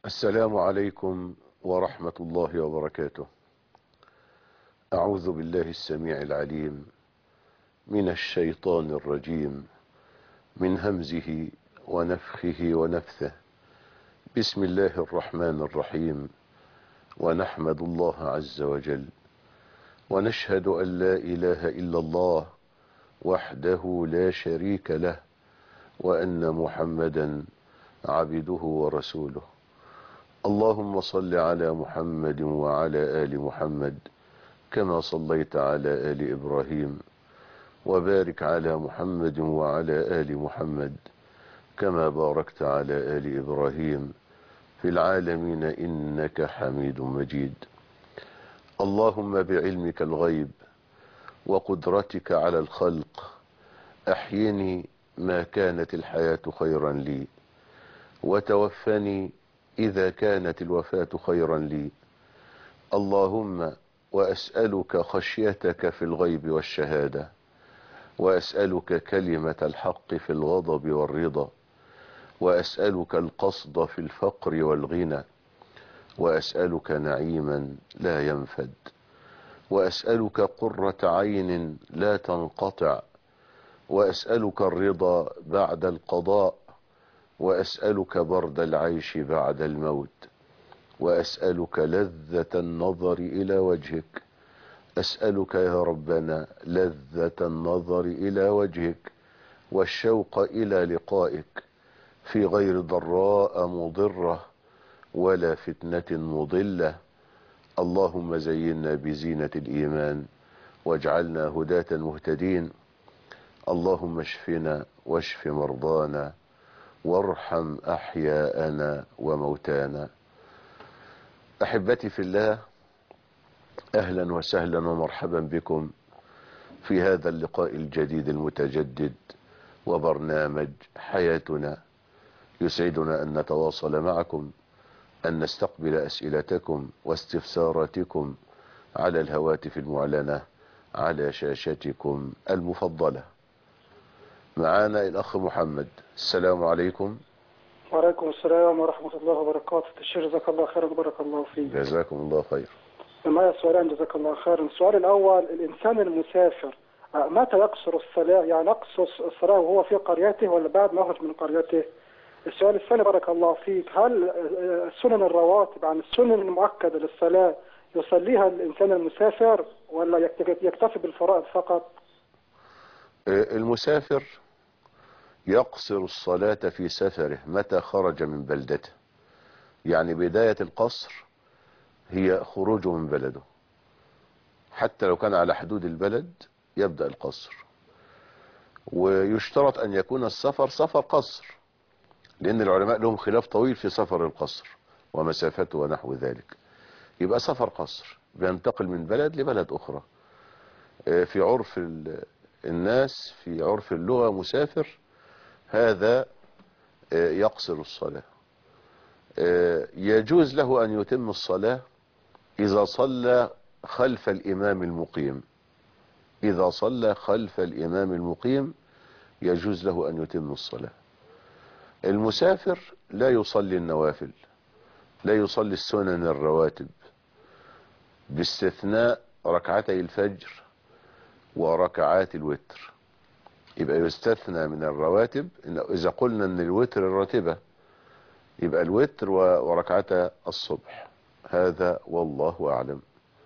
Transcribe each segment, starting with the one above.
السلام عليكم ورحمة الله وبركاته أعوذ بالله السميع العليم من الشيطان الرجيم من همزه ونفخه ونفثه بسم الله الرحمن الرحيم ونحمد الله عز وجل ونشهد أن لا إله إلا الله وحده لا شريك له وأن محمدا عبده ورسوله اللهم صل على محمد وعلى آل محمد كما صليت على آل إبراهيم وبارك على محمد وعلى آل محمد كما باركت على آل إبراهيم في العالمين إنك حميد مجيد اللهم بعلمك الغيب وقدرتك على الخلق أحيني ما كانت الحياة خيرا لي وتوفني إذا كانت الوفاة خيرا لي اللهم وأسألك خشيتك في الغيب والشهادة وأسألك كلمة الحق في الغضب والرضا وأسألك القصد في الفقر والغنى وأسألك نعيما لا ينفد وأسألك قرة عين لا تنقطع وأسألك الرضا بعد القضاء وأسألك برد العيش بعد الموت وأسألك لذة النظر إلى وجهك أسألك يا ربنا لذة النظر إلى وجهك والشوق إلى لقائك في غير ضراء مضرة ولا فتنة مضلة اللهم زينا بزينة الإيمان واجعلنا هداة مهتدين اللهم اشفنا واشف مرضانا وارحم أحياءنا وموتانا أحبتي في الله أهلا وسهلا ومرحبا بكم في هذا اللقاء الجديد المتجدد وبرنامج حياتنا يسعدنا أن نتواصل معكم أن نستقبل أسئلتكم واستفساراتكم على الهواتف المعلنة على شاشتكم المفضلة معانا الأخ محمد السلام عليكم وعليكم السلام ورحمة الله وبركاته الشيخ جزاك الله خيرا وبارك الله فيك جزاكم الله خير معي سؤالان جزاك الله خيرا السؤال الأول الإنسان المسافر آه، متى يقصر الصلاة يعني يقصر الصلاة وهو في قريته ولا بعد ما يخرج من قريته السؤال الثاني بارك الله فيك هل آه، السنن الرواتب عن السنن المؤكدة للصلاة يصليها الإنسان المسافر ولا يكتفي يكتفي بالفرائض فقط آه، المسافر يقصر الصلاة في سفره متى خرج من بلدته يعني بداية القصر هي خروجه من بلده حتى لو كان على حدود البلد يبدأ القصر ويشترط أن يكون السفر سفر قصر لأن العلماء لهم خلاف طويل في سفر القصر ومسافته ونحو ذلك يبقى سفر قصر بينتقل من بلد لبلد أخرى آه، في عرف ال- الناس في عرف اللغة مسافر هذا آه، يقصر الصلاة آه، يجوز له أن يتم الصلاة إذا صلى خلف الإمام المقيم إذا صلى خلف الإمام المقيم يجوز له أن يتم الصلاة المسافر لا يصلي النوافل لا يصلي السنن الرواتب باستثناء ركعتي الفجر وركعات الوتر يبقى يستثنى من الرواتب إن إذا قلنا أن الوتر الراتبة يبقى الوتر و- وركعتا الصبح هذا والله أعلم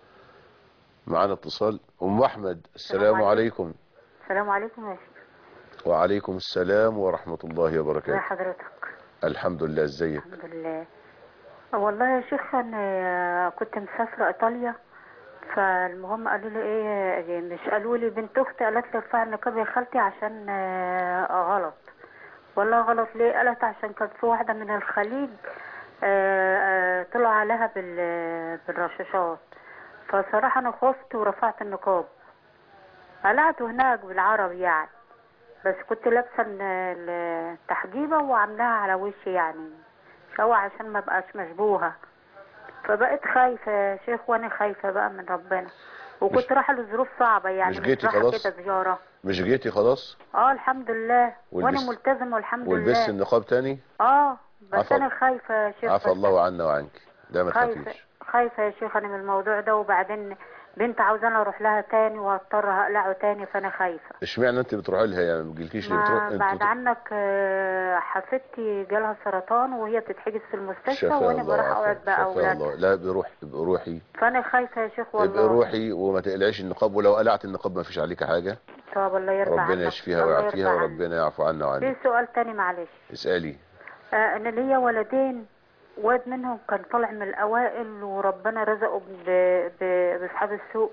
معنا اتصال أم أحمد السلام السلام عليكم السلام عليكم يا شيخ وعليكم السلام ورحمة الله ازي وبركاته حضرتك الحمد لله ازيك الحمد لله والله يا شيخ انا كنت مسافره ايطاليا فالمهم قالوا لي ايه مش قالوا لي بنت اختي قالت لي ارفعي النقاب يا خالتي عشان آه، غلط والله غلط ليه قالت عشان كانت في واحده من الخليج آه، آه، طلع عليها بال- بالرشاشات فصراحه انا خفت ورفعت النقاب قلعت هناك بالعربي يعني بس كنت لابسه ال- التحجيبه وعاملاها على وشي يعني شوى عشان ما بقاش مشبوهه فبقيت خايفه يا شيخ وانا خايفه بقى من ربنا وكنت رايحه لظروف صعبه يعني مش جيتي رايحة خلاص؟ كده زياره مش جيتي خلاص اه الحمد لله وانا ولبست- ملتزمه والحمد ولبست لله النقاب تاني اه بس عفا- انا خايفه يا شيخ عفى بس الله عنا وعنك لا ما خايفه تخافيش خايفه يا شيخ انا من الموضوع ده وبعدين بنت عاوزاني اروح لها تاني واضطر هقلعه تاني فانا خايفه اشمعنى انت بتروحي لها يعني ما بيجيلكيش ليه بتروح ما انت بعد عنك آه، حفيدتي جالها سرطان وهي بتتحجز في المستشفى شفاء وانا الله بروح عفا اقعد بقى شفاء اولاد الله لا بروح روحي فانا خايفه يا شيخ ابقي والله روحي وما تقلعيش النقاب ولو قلعت النقاب ما فيش عليك حاجة طب الله يرضى عنك ربنا يشفيها الله ويعافيها يرضى عنك. وربنا يعفو عنا في وعنك سؤال تاني معلش اسألي آه انا ليا ولدين واد منهم كان طالع من الاوائل وربنا رزقه ب- ب- باصحاب السوق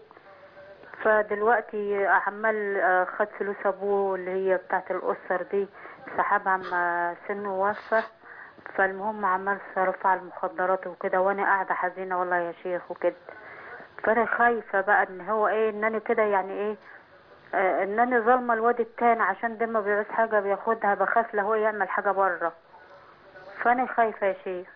فدلوقتي عمال آه، خد فلوس ابوه اللي هي بتاعت الاسر دي سحبها ما سنه وفى فالمهم عمال صرف على المخدرات وكده وانا قاعده حزينه والله يا شيخ وكده فانا خايفه بقى ان هو ايه ان انا كده يعني ايه آه ان انا ظالمه الواد التاني عشان ده ما بيعوز حاجه بياخدها بخاف له هو يعمل حاجه بره فانا خايفه يا شيخ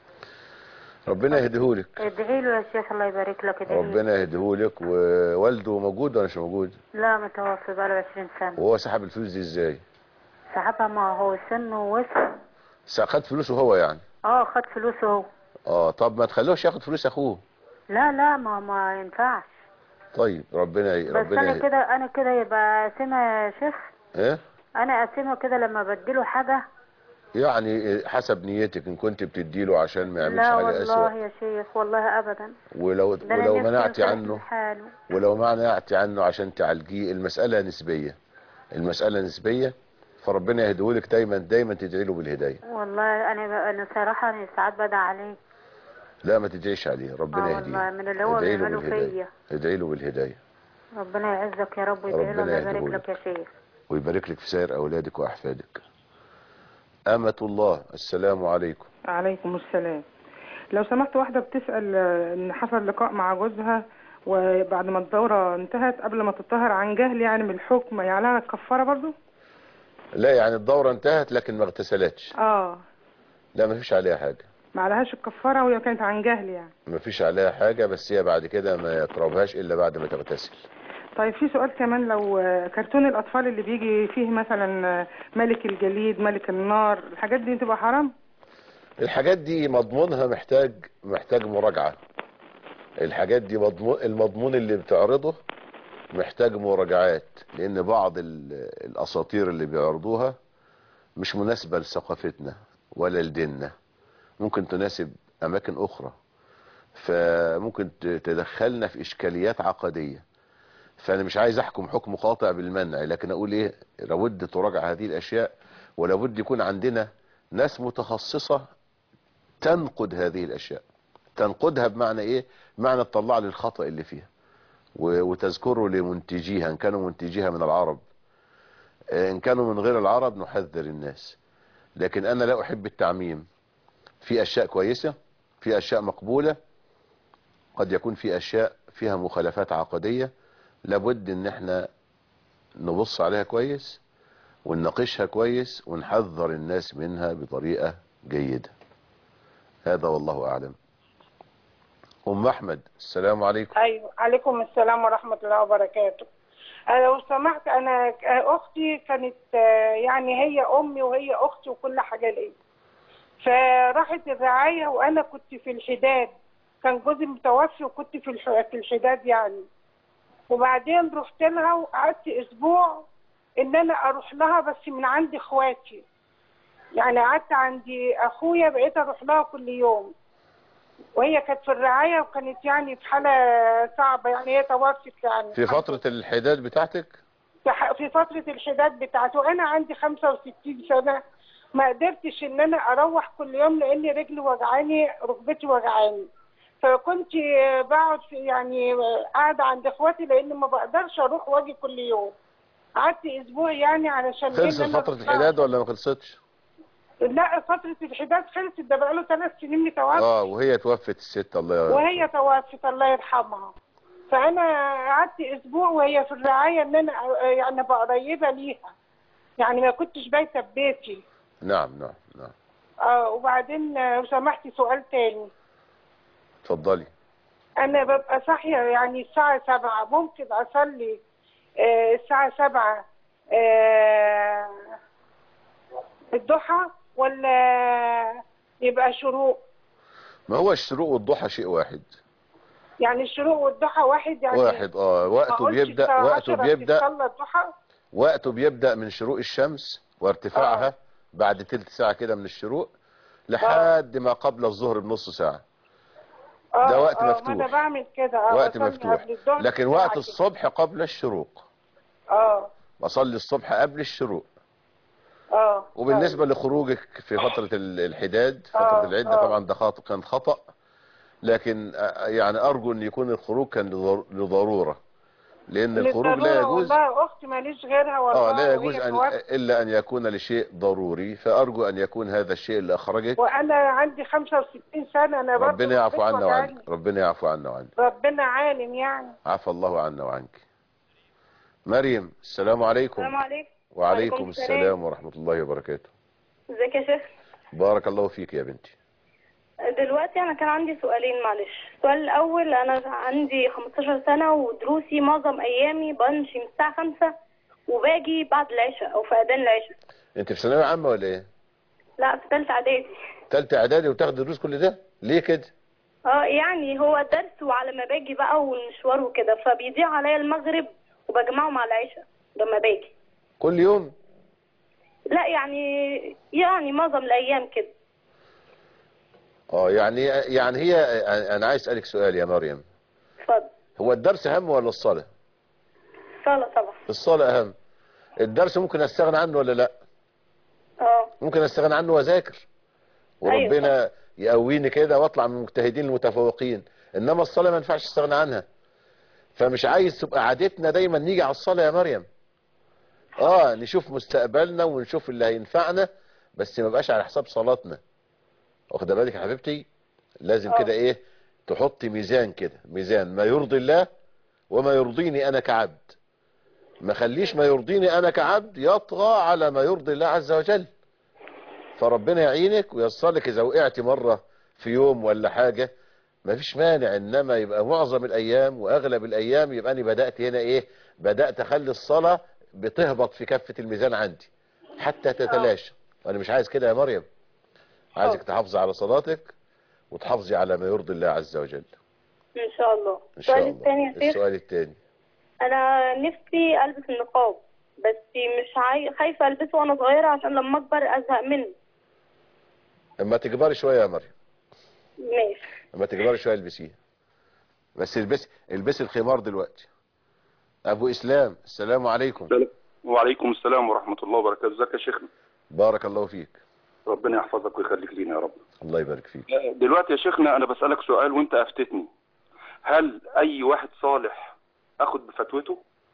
ربنا يهديهولك ادعي له يا شيخ الله يبارك لك ادعي له ربنا يهديهولك ووالده موجود ولا مش موجود لا متوفي بقاله 20 سنه وهو سحب الفلوس دي ازاي سحبها ما هو سنه وسع س- خد فلوسه هو يعني اه خد فلوسه هو اه طب ما تخلوش ياخد فلوس اخوه لا لا ما ما ينفعش طيب ربنا ي... بس ربنا انا ي... كده انا كده يبقى قاسمها يا شيخ ايه انا قاسمها كده لما بديله حاجه يعني حسب نيتك ان كنت بتديله عشان ما يعملش لا حاجه والله اسوء يا شيخ والله ابدا ولو ده أنا ولو نفسي منعتي يصلح عنه من حاله ولو منعتي عنه عشان تعالجيه المساله نسبيه المساله نسبيه فربنا يهديهولك دايما دايما تدعي له بالهدايه والله انا انا صراحه انا ساعات بدعي عليه لا ما تدعيش عليه ربنا اه يهديه والله من اللي هو ادعي له بيعمله بالهدايه فيا ادعي له بالهدايه ربنا يعزك يا رب ويدعي له ربنا الله يبارك يهديهولك. لك يا شيخ ويبارك لك في سائر اولادك واحفادك امه الله السلام عليكم عليكم السلام لو سمحت واحدة بتسأل آه، إن حصل لقاء مع جوزها وبعد ما الدورة انتهت قبل ما تطهر عن جهل يعني من الحكم يعني لها الكفارة برضو؟ لا يعني الدوره انتهت لكن ما اغتسلتش اه لا ما فيش عليها حاجه ما عليهاش الكفارة وهي كانت عن جهل يعني ما فيش عليها حاجه بس هي بعد كده ما يقربهاش الا بعد ما تغتسل طيب في سؤال كمان لو آه، كرتون الأطفال اللي بيجي فيه مثلا آه، ملك الجليد ملك النار الحاجات دي تبقى حرام؟ الحاجات دي مضمونها محتاج محتاج مراجعة الحاجات دي مضمون المضمون اللي بتعرضه محتاج مراجعات لان بعض ال- الاساطير اللي بيعرضوها مش مناسبة لثقافتنا ولا لديننا ممكن تناسب اماكن اخرى فممكن ت- تدخلنا في اشكاليات عقدية فانا مش عايز احكم حكم قاطع بالمنع لكن اقول ايه لابد تراجع هذه الاشياء ولابد يكون عندنا ناس متخصصة تنقد هذه الاشياء تنقدها بمعنى ايه معنى تطلع لي الخطأ اللي فيها و- وتذكره لمنتجيها ان كانوا منتجيها من العرب آه، ان كانوا من غير العرب نحذر الناس لكن انا لا احب التعميم في اشياء كويسة في اشياء مقبولة قد يكون في اشياء فيها مخالفات عقدية لابد ان احنا نبص عليها كويس ونناقشها كويس ونحذر الناس منها بطريقة جيدة هذا والله أعلم أم أحمد السلام عليكم ايوه عليكم السلام ورحمه الله وبركاته أنا لو سمحت انا اختي كانت آه، يعني هي امي وهي اختي وكل حاجه ليا فراحت الرعايه وانا كنت في الحداد كان جوزي متوفي وكنت في الح- في الحداد يعني وبعدين رحت لها وقعدت اسبوع ان انا اروح لها بس من عند اخواتي يعني قعدت عندي اخويا بقيت اروح لها كل يوم وهي كانت في الرعايه وكانت يعني في حاله صعبه يعني هي توفت يعني في فترة الحداد بتاعتك في ح- في فتره الحداد بتاعته انا عندي 65 سنه ما قدرتش ان انا اروح كل يوم لان رجلي وجعاني ركبتي وجعاني فكنت بقعد في يعني قاعده عند اخواتي لان ما بقدرش اروح واجي كل يوم قعدت اسبوع يعني علشان خلصت إن أنا فترة أروح- الحداد ولا ما خلصتش لا فتره الحداد خلصت ده بقاله ثلاث سنين متوفى اه وهي توفت الست الله يرحمها وهي توفت الله يرحمها فانا قعدت اسبوع وهي في الرعايه ان انا يعني ابقى قريبه ليها يعني ما كنتش بايته في بيتي نعم نعم نعم آه وبعدين آه، لو سمحتي سؤال تاني اتفضلي انا ببقى صاحيه يعني الساعه سبعة ممكن اصلي آه الساعه سبعة آه الضحى ولا يبقى شروق ما هو الشروق والضحى شيء واحد يعني الشروق والضحى واحد يعني واحد اه ما وقته أقولش بيبدأ الساعة وقته 10 بيبدأ بتصلى الضحى وقته بيبدأ من شروق الشمس وارتفاعها آه. بعد تلت ساعة كده من الشروق لحد ما قبل الظهر بنص ساعة اه ده وقت آه، مفتوح. ما انا بعمل كده اه وقت بصلي مفتوح قبل الظهر لكن بساعة وقت كده. الصبح قبل الشروق اه بصلي الصبح قبل الشروق اه وبالنسبة لخروجك في فترة ال- الحداد فترة آه، العدة آه. طبعا ده خاطئ كان خطأ لكن آه، يعني أرجو أن يكون الخروج كان لضر- لضرورة لأن الخروج لا للضرورة يجوز والله اختي ماليش غيرها والله اه لا يجوز وهي أن توفت. إلا أن يكون لشيء ضروري فأرجو أن يكون هذا الشيء اللي أخرجك وانا عندي 65 سنه انا برضه ربنا يعفو البيت عنا وجعاني. وعنك ربنا يعفو عنا وعنك ربنا عالم يعني عفى الله عنا وعنك مريم السلام عليكم السلام عليكم وعليكم السلام ورحمة الله وبركاته ازيك يا شيخ بارك الله فيك يا بنتي دلوقتي انا كان عندي سؤالين معلش السؤال الاول انا عندي 15 سنه ودروسي معظم ايامي بمشي من الساعه 5 وباجي بعد العشاء او في اذان العشاء انت في ثانوية عامة ولا ايه لا في ثالثه اعدادي تالتة اعدادي وتاخد دروس كل ده ليه كده اه يعني هو درس وعلى ما باجي بقى والمشوار وكده فبيضيع عليا المغرب وبجمعه مع العشاء لما باجي كل يوم لا يعني يعني معظم الايام كده اه يعني يعني هي انا عايز اسالك سؤال يا مريم اتفضل هو الدرس اهم ولا الصلاة صلاة طبعا الصلاة اهم الدرس ممكن استغنى عنه ولا لا اه ممكن استغنى عنه واذاكر وربنا يقويني كده واطلع من المجتهدين المتفوقين انما الصلاة ما ينفعش استغنى عنها فمش عايز تبقى عادتنا دايما نيجي على الصلاة يا مريم اه نشوف مستقبلنا ونشوف اللي هينفعنا بس ما بقاش على حساب صلاتنا واخده بالك يا حبيبتي لازم آه. كده ايه تحطي ميزان كده ميزان ما يرضي الله وما يرضيني انا كعبد ما خليش ما يرضيني انا كعبد يطغى على ما يرضي الله عز وجل فربنا يعينك وييسر لك اذا وقعتي مره في يوم ولا حاجه ما فيش مانع انما يبقى معظم الايام واغلب الايام يبقى انا بدات هنا ايه بدات اخلي الصلاه بتهبط في كفه الميزان عندي حتى تتلاشى وانا مش عايز كده يا مريم عايزك تحافظي على صلاتك وتحافظي على ما يرضي الله عز وجل ان شاء الله ان شاء السؤال الثاني الله يا شيخ السؤال الثاني انا نفسي البس النقاب بس مش عاي... خايفه البسه وانا صغيره عشان لما اكبر ازهق منه اما تكبري شويه يا مريم ماشي اما تكبري شويه البسيه بس البسي البسي الخمار دلوقتي ابو اسلام السلام عليكم وعليكم السلام ورحمة الله وبركاته ازيك يا شيخنا بارك الله فيك ربنا يحفظك ويخليك لينا يا رب الله يبارك فيك دلوقتي يا شيخنا انا بسألك سؤال وانت افتتني هل اي واحد صالح اخد بفتوته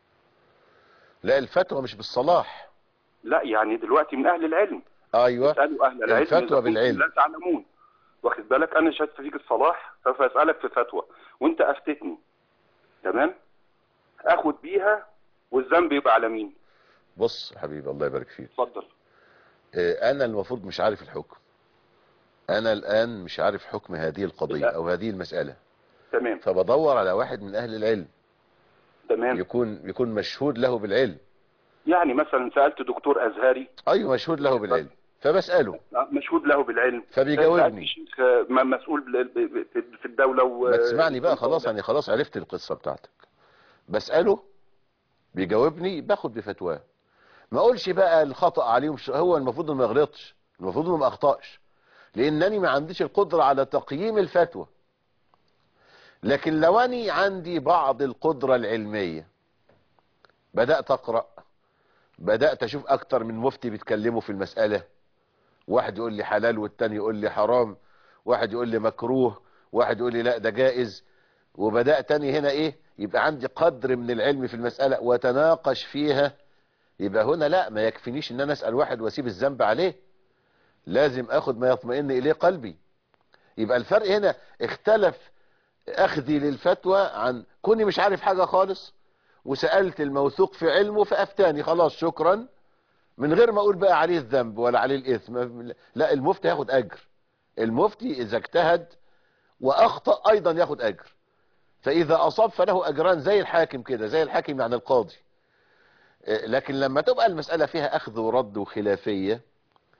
لا الفتوى مش بالصلاح لا يعني دلوقتي من اهل العلم ايوه اسألوا اهل العلم الفتوى إذا كنتم بالعلم. لا تعلمون واخد بالك انا شايف فيك الصلاح فاسألك في فتوى وانت افتتني تمام اخد بيها والذنب يبقى على مين بص يا حبيبي الله يبارك فيك اتفضل آه، انا المفروض مش عارف الحكم انا الان مش عارف حكم هذه القضية لا. او هذه المسألة تمام فبدور على واحد من اهل العلم تمام يكون يكون مشهود له بالعلم يعني مثلا سألت دكتور ازهري ايوه مشهود له بالعلم فبسأله مشهود له بالعلم فبيجاوبني. سألت شيخ م- مسؤول بال- ب- ب- في الدولة و... ما تسمعني بقى خلاص يعني خلاص عرفت القصة بتاعتك بسأله بيجاوبني باخد بفتواه ما اقولش بقى الخطأ عليه مش هو المفروض انه ما يغلطش المفروض انه ما اخطأش لانني ما عنديش القدرة على تقييم الفتوى لكن لو اني عندي بعض القدرة العلمية بدأت اقرأ بدأت اشوف اكتر من مفتي بيتكلموا في المسألة واحد يقول لي حلال والتاني يقول لي حرام واحد يقول لي مكروه واحد يقول لي لا ده جائز وبدأت تاني هنا ايه يبقى عندي قدر من العلم في المسألة وتناقش فيها يبقى هنا لا ما يكفينيش ان انا اسأل واحد واسيب الذنب عليه لازم اخد ما يطمئن اليه قلبي يبقى الفرق هنا اختلف اخذي للفتوى عن كوني مش عارف حاجة خالص وسألت الموثوق في علمه فافتاني خلاص شكرا من غير ما اقول بقى عليه الذنب ولا عليه الاثم لا المفتي ياخد اجر المفتي اذا اجتهد واخطأ ايضا ياخد اجر فاذا اصاب فله اجران زي الحاكم كده زي الحاكم يعني القاضي إيه، لكن لما تبقى المسألة فيها اخذ ورد وخلافية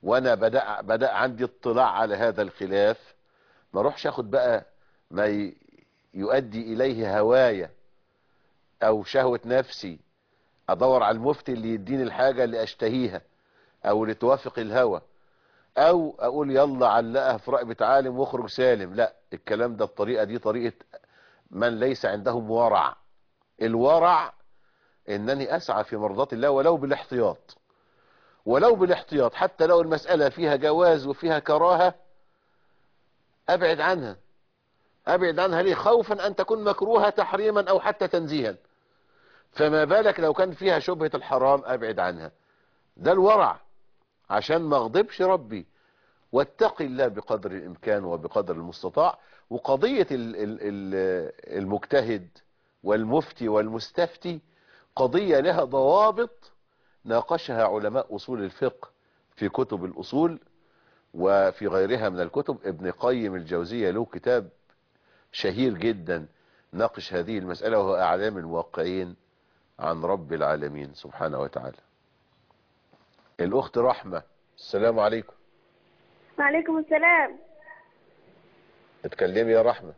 وانا بدأ, بدأ عندي اطلاع على هذا الخلاف ما اروحش اخد بقى ما ي- يؤدي اليه هوايا او شهوة نفسي ادور على المفتي اللي يديني الحاجة اللي اشتهيها او اللي توافق الهوى او اقول يلا علقها في رقبة عالم واخرج سالم لا الكلام ده الطريقة دي طريقة من ليس عندهم ورع الورع انني اسعى في مرضات الله ولو بالاحتياط ولو بالاحتياط حتى لو المسألة فيها جواز وفيها كراهة ابعد عنها ابعد عنها ليه خوفا ان تكون مكروهة تحريما او حتى تنزيها فما بالك لو كان فيها شبهة الحرام ابعد عنها ده الورع عشان ما اغضبش ربي واتقي الله بقدر الامكان وبقدر المستطاع وقضية ال- ال- ال- المجتهد والمفتي والمستفتي قضية لها ضوابط ناقشها علماء اصول الفقه في كتب الاصول وفي غيرها من الكتب ابن قيم الجوزية له كتاب شهير جدا ناقش هذه المسألة وهو اعلام الواقعين عن رب العالمين سبحانه وتعالى الاخت رحمة السلام عليكم وعليكم السلام اتكلمي يا رحمة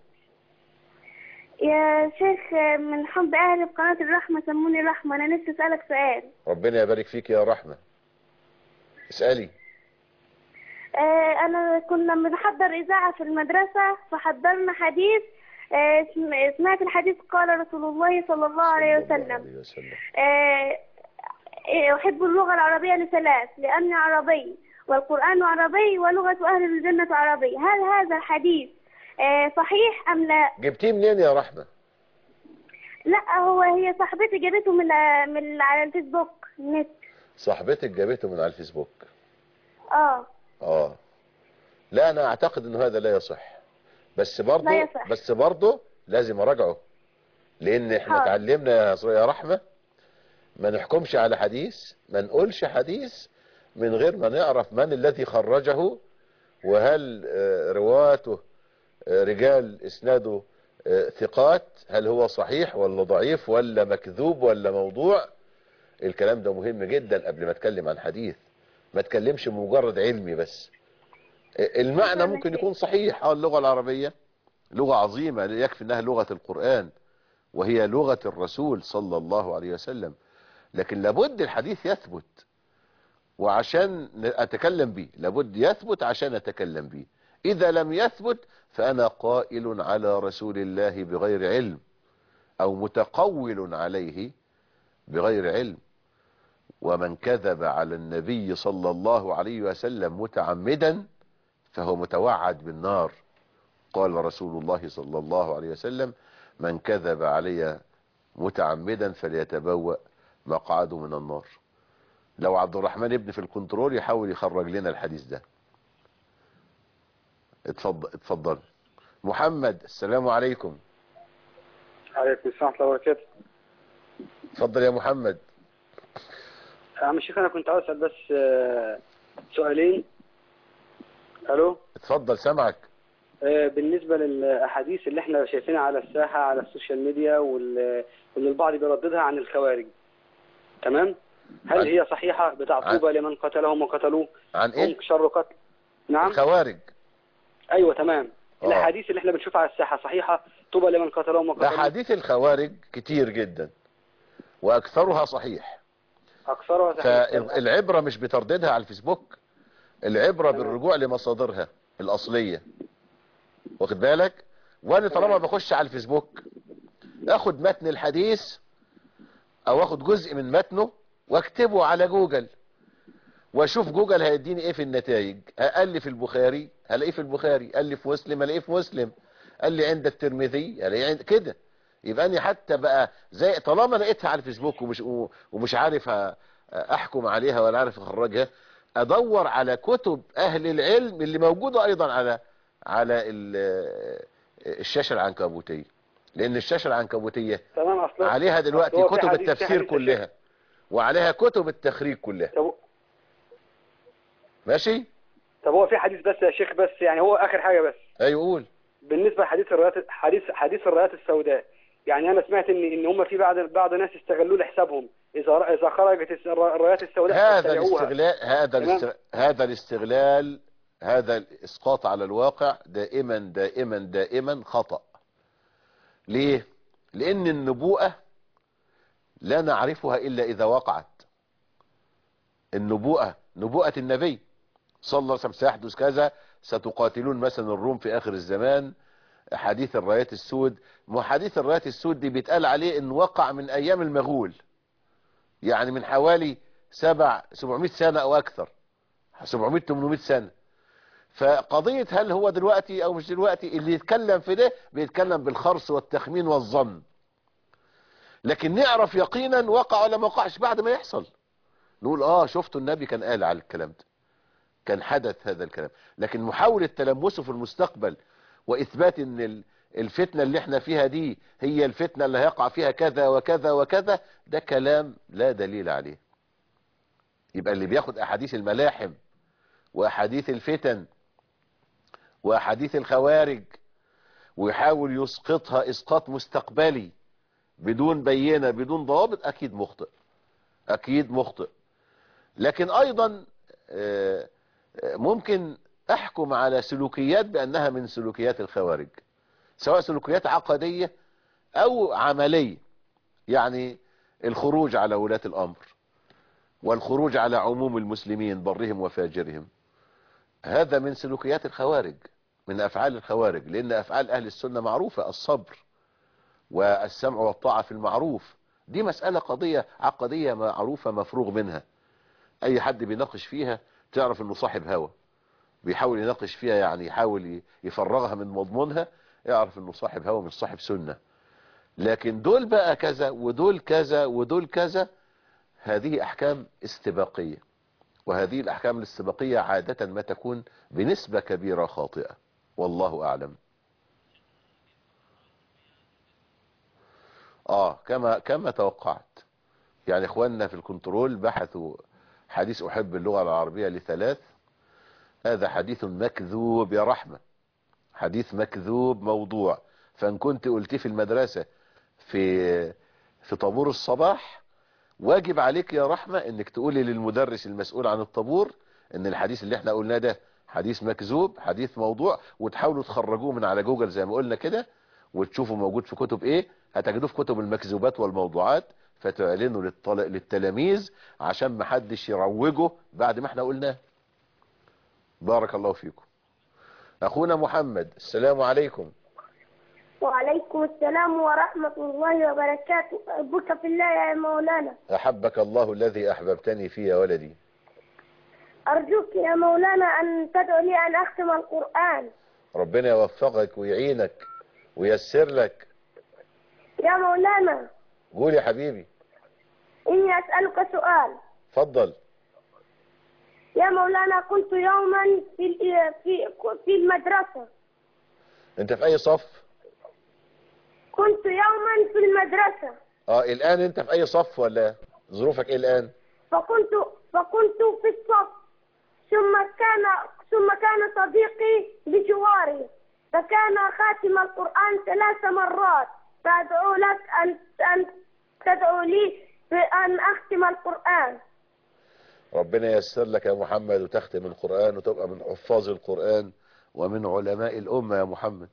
يا شيخ من حب أهل قناة الرحمة سموني رحمة أنا نفسي أسألك سؤال ربنا يبارك فيك يا رحمة اسألي آه، أنا كنا بنحضر إذاعة في المدرسة فحضرنا حديث آه، اسم- سمعت الحديث قال رسول الله صلى الله عليه صلى الله وسلم عليه وسلم آه، آه، أحب اللغة العربية لثلاث لأني عربي والقرآن عربي ولغة أهل الجنة عربي هل هذا الحديث آه، صحيح أم لا؟ جبتيه منين يا رحمة لا هو هي صاحبتي جابته من من على الفيسبوك نت صاحبتك جابته من على الفيسبوك اه اه لا انا اعتقد انه هذا لا يصح بس برضه لا يصح. بس برضه لازم اراجعه لان احنا حاضر. اتعلمنا يا ص- يا رحمة ما نحكمش على حديث ما نقولش حديث من غير ما نعرف من الذي خرجه وهل آه، رواته آه، رجال اسناده آه، ثقات هل هو صحيح ولا ضعيف ولا مكذوب ولا موضوع الكلام ده مهم جدا قبل ما اتكلم عن حديث ما تكلمش مجرد علمي بس المعنى ممكن يكون صحيح اه اللغة العربية لغة عظيمة يكفي انها لغة القرآن وهي لغة الرسول صلى الله عليه وسلم لكن لابد الحديث يثبت وعشان اتكلم به لابد يثبت عشان اتكلم به اذا لم يثبت فانا قائل على رسول الله بغير علم او متقول عليه بغير علم ومن كذب على النبي صلى الله عليه وسلم متعمدا فهو متوعد بالنار قال رسول الله صلى الله عليه وسلم من كذب علي متعمدا فليتبوأ مقعده من النار لو عبد الرحمن ابن في الكنترول يحاول يخرج لنا الحديث ده اتفضل اتفضل محمد السلام عليكم عليكم السلام ورحمة الله وبركاته اتفضل يا محمد يا عم الشيخ أنا كنت عاوز أسأل بس آه، سؤالين ألو اتفضل سامعك آه، بالنسبة للأحاديث اللي احنا شايفينها على الساحة على السوشيال ميديا وال- واللي البعض بيرددها عن الخوارج تمام هل عن- هي صحيحة بتاع عن- طوبى لمن قتلهم وقتلوه عن هم ايه شر قتل نعم الخوارج أيوة تمام آه. الأحاديث اللي احنا بنشوفها على الساحة صحيحة طوبى لمن قتلهم ده وقتلوه حديث الخوارج كتير جدا واكثرها صحيح أكثرها صحيح فالعبرة مش بترددها على الفيسبوك العبرة تمام. بالرجوع لمصادرها الأصلية واخد بالك وانا طالما تمام. بخش على الفيسبوك اخد متن الحديث او اخد جزء من متنه واكتبه على جوجل واشوف جوجل هيديني ايه في النتائج الف البخاري هلاقيه في البخاري الف مسلم هلاقيه في مسلم قال لي عند الترمذي هلاقيه عند كده يبقى اني حتى بقى زي طالما لقيتها على الفيسبوك ومش ومش عارف أ- احكم عليها ولا عارف اخرجها ادور على كتب اهل العلم اللي موجودة ايضا على على ال- الشاشة العنكبوتية لان الشاشة العنكبوتية تمام أصلا عليها دلوقتي أصل هو في كتب حديث- في التفسير حديث يا كلها شيخ. وعليها كتب التخريج كلها طب ماشي طب هو في حديث بس يا شيخ بس يعني هو آخر حاجة بس ايوه قول بالنسبة لحديث الرايات حديث حديث الرايات السوداء يعني انا سمعت ان ان هم في بعض بعض ناس استغلوا لحسابهم اذا اذا خرجت الس- الرايات السوداء هذا فاتبعوها. الاستغلال هذا تمام. الاستغلال هذا الاستغلال هذا الاسقاط على الواقع دائما دائما دائما خطأ ليه لان النبوءة لا نعرفها الا اذا وقعت النبوءة نبوءة النبي صلى الله عليه وسلم سيحدث كذا ستقاتلون مثلا الروم في اخر الزمان حديث الرايات السود ما هو حديث الرايات السود دي بيتقال عليه انه وقع من ايام المغول يعني من حوالي سبع 700 سنة او اكثر 700 800 سنة فقضية هل هو دلوقتي او مش دلوقتي اللي يتكلم في ده بيتكلم بالخرص والتخمين والظن لكن نعرف يقينا وقع ولا ما وقعش بعد ما يحصل نقول اه شفتوا النبي كان قال على الكلام ده كان حدث هذا الكلام لكن محاولة تلمسه في المستقبل واثبات ان ال- الفتنة اللي احنا فيها دي هي الفتنة اللي هيقع فيها كذا وكذا وكذا ده كلام لا دليل عليه يبقى اللي بياخد احاديث الملاحم واحاديث الفتن واحاديث الخوارج ويحاول يسقطها اسقاط مستقبلي بدون بينة بدون ضوابط اكيد مخطئ اكيد مخطئ لكن ايضا آه، آه، ممكن احكم على سلوكيات بانها من سلوكيات الخوارج سواء سلوكيات عقدية او عملية يعني الخروج على ولاة الامر والخروج على عموم المسلمين برهم وفاجرهم هذا من سلوكيات الخوارج من افعال الخوارج لان افعال اهل السنة معروفة الصبر والسمع والطاعة في المعروف دي مسألة قضية عقدية معروفة مفروغ منها اي حد بيناقش فيها تعرف انه صاحب هوى بيحاول يناقش فيها يعني يحاول يفرغها من مضمونها يعرف انه صاحب هوى مش صاحب سنة لكن دول بقى كذا ودول كذا ودول كذا هذه احكام استباقية وهذه الاحكام الاستباقية عادة ما تكون بنسبة كبيرة خاطئة والله اعلم اه كما كما توقعت يعني اخواننا في الكنترول بحثوا حديث احب اللغة العربية لثلاث هذا حديث مكذوب يا رحمة حديث مكذوب موضوع فان كنت قلت في المدرسة في في طابور الصباح واجب عليك يا رحمة انك تقولي للمدرس المسؤول عن الطابور ان الحديث اللي احنا قلناه ده حديث مكذوب حديث موضوع وتحاولوا تخرجوه من على جوجل زي ما قلنا كده وتشوفوا موجود في كتب ايه هتجدوه في كتب المكذوبات والموضوعات فتعلنوا للطل... للتلاميذ عشان ما حدش يروجه بعد ما احنا قلناه بارك الله فيكم اخونا محمد السلام عليكم وعليكم السلام ورحمة الله وبركاته أحبك في الله يا مولانا احبك الله الذي احببتني فيه يا ولدي أرجوك يا مولانا أن تدعو لي أن أختم القرآن ربنا يوفقك ويعينك ويسر لك يا مولانا قول يا حبيبي إني أسألك سؤال اتفضل يا مولانا كنت يوما في ال- في في المدرسة انت في اي صف كنت يوما في المدرسة اه الان انت في اي صف ولا ظروفك ايه الان فكنت فكنت في الصف ثم كان ثم كان صديقي بجواري فكان خاتم القرآن ثلاث مرات فأدعو لك أن أن تدعو لي بأن أختم القرآن ربنا ييسر لك يا محمد وتختم القرآن وتبقى من حفاظ القرآن ومن علماء الأمة يا محمد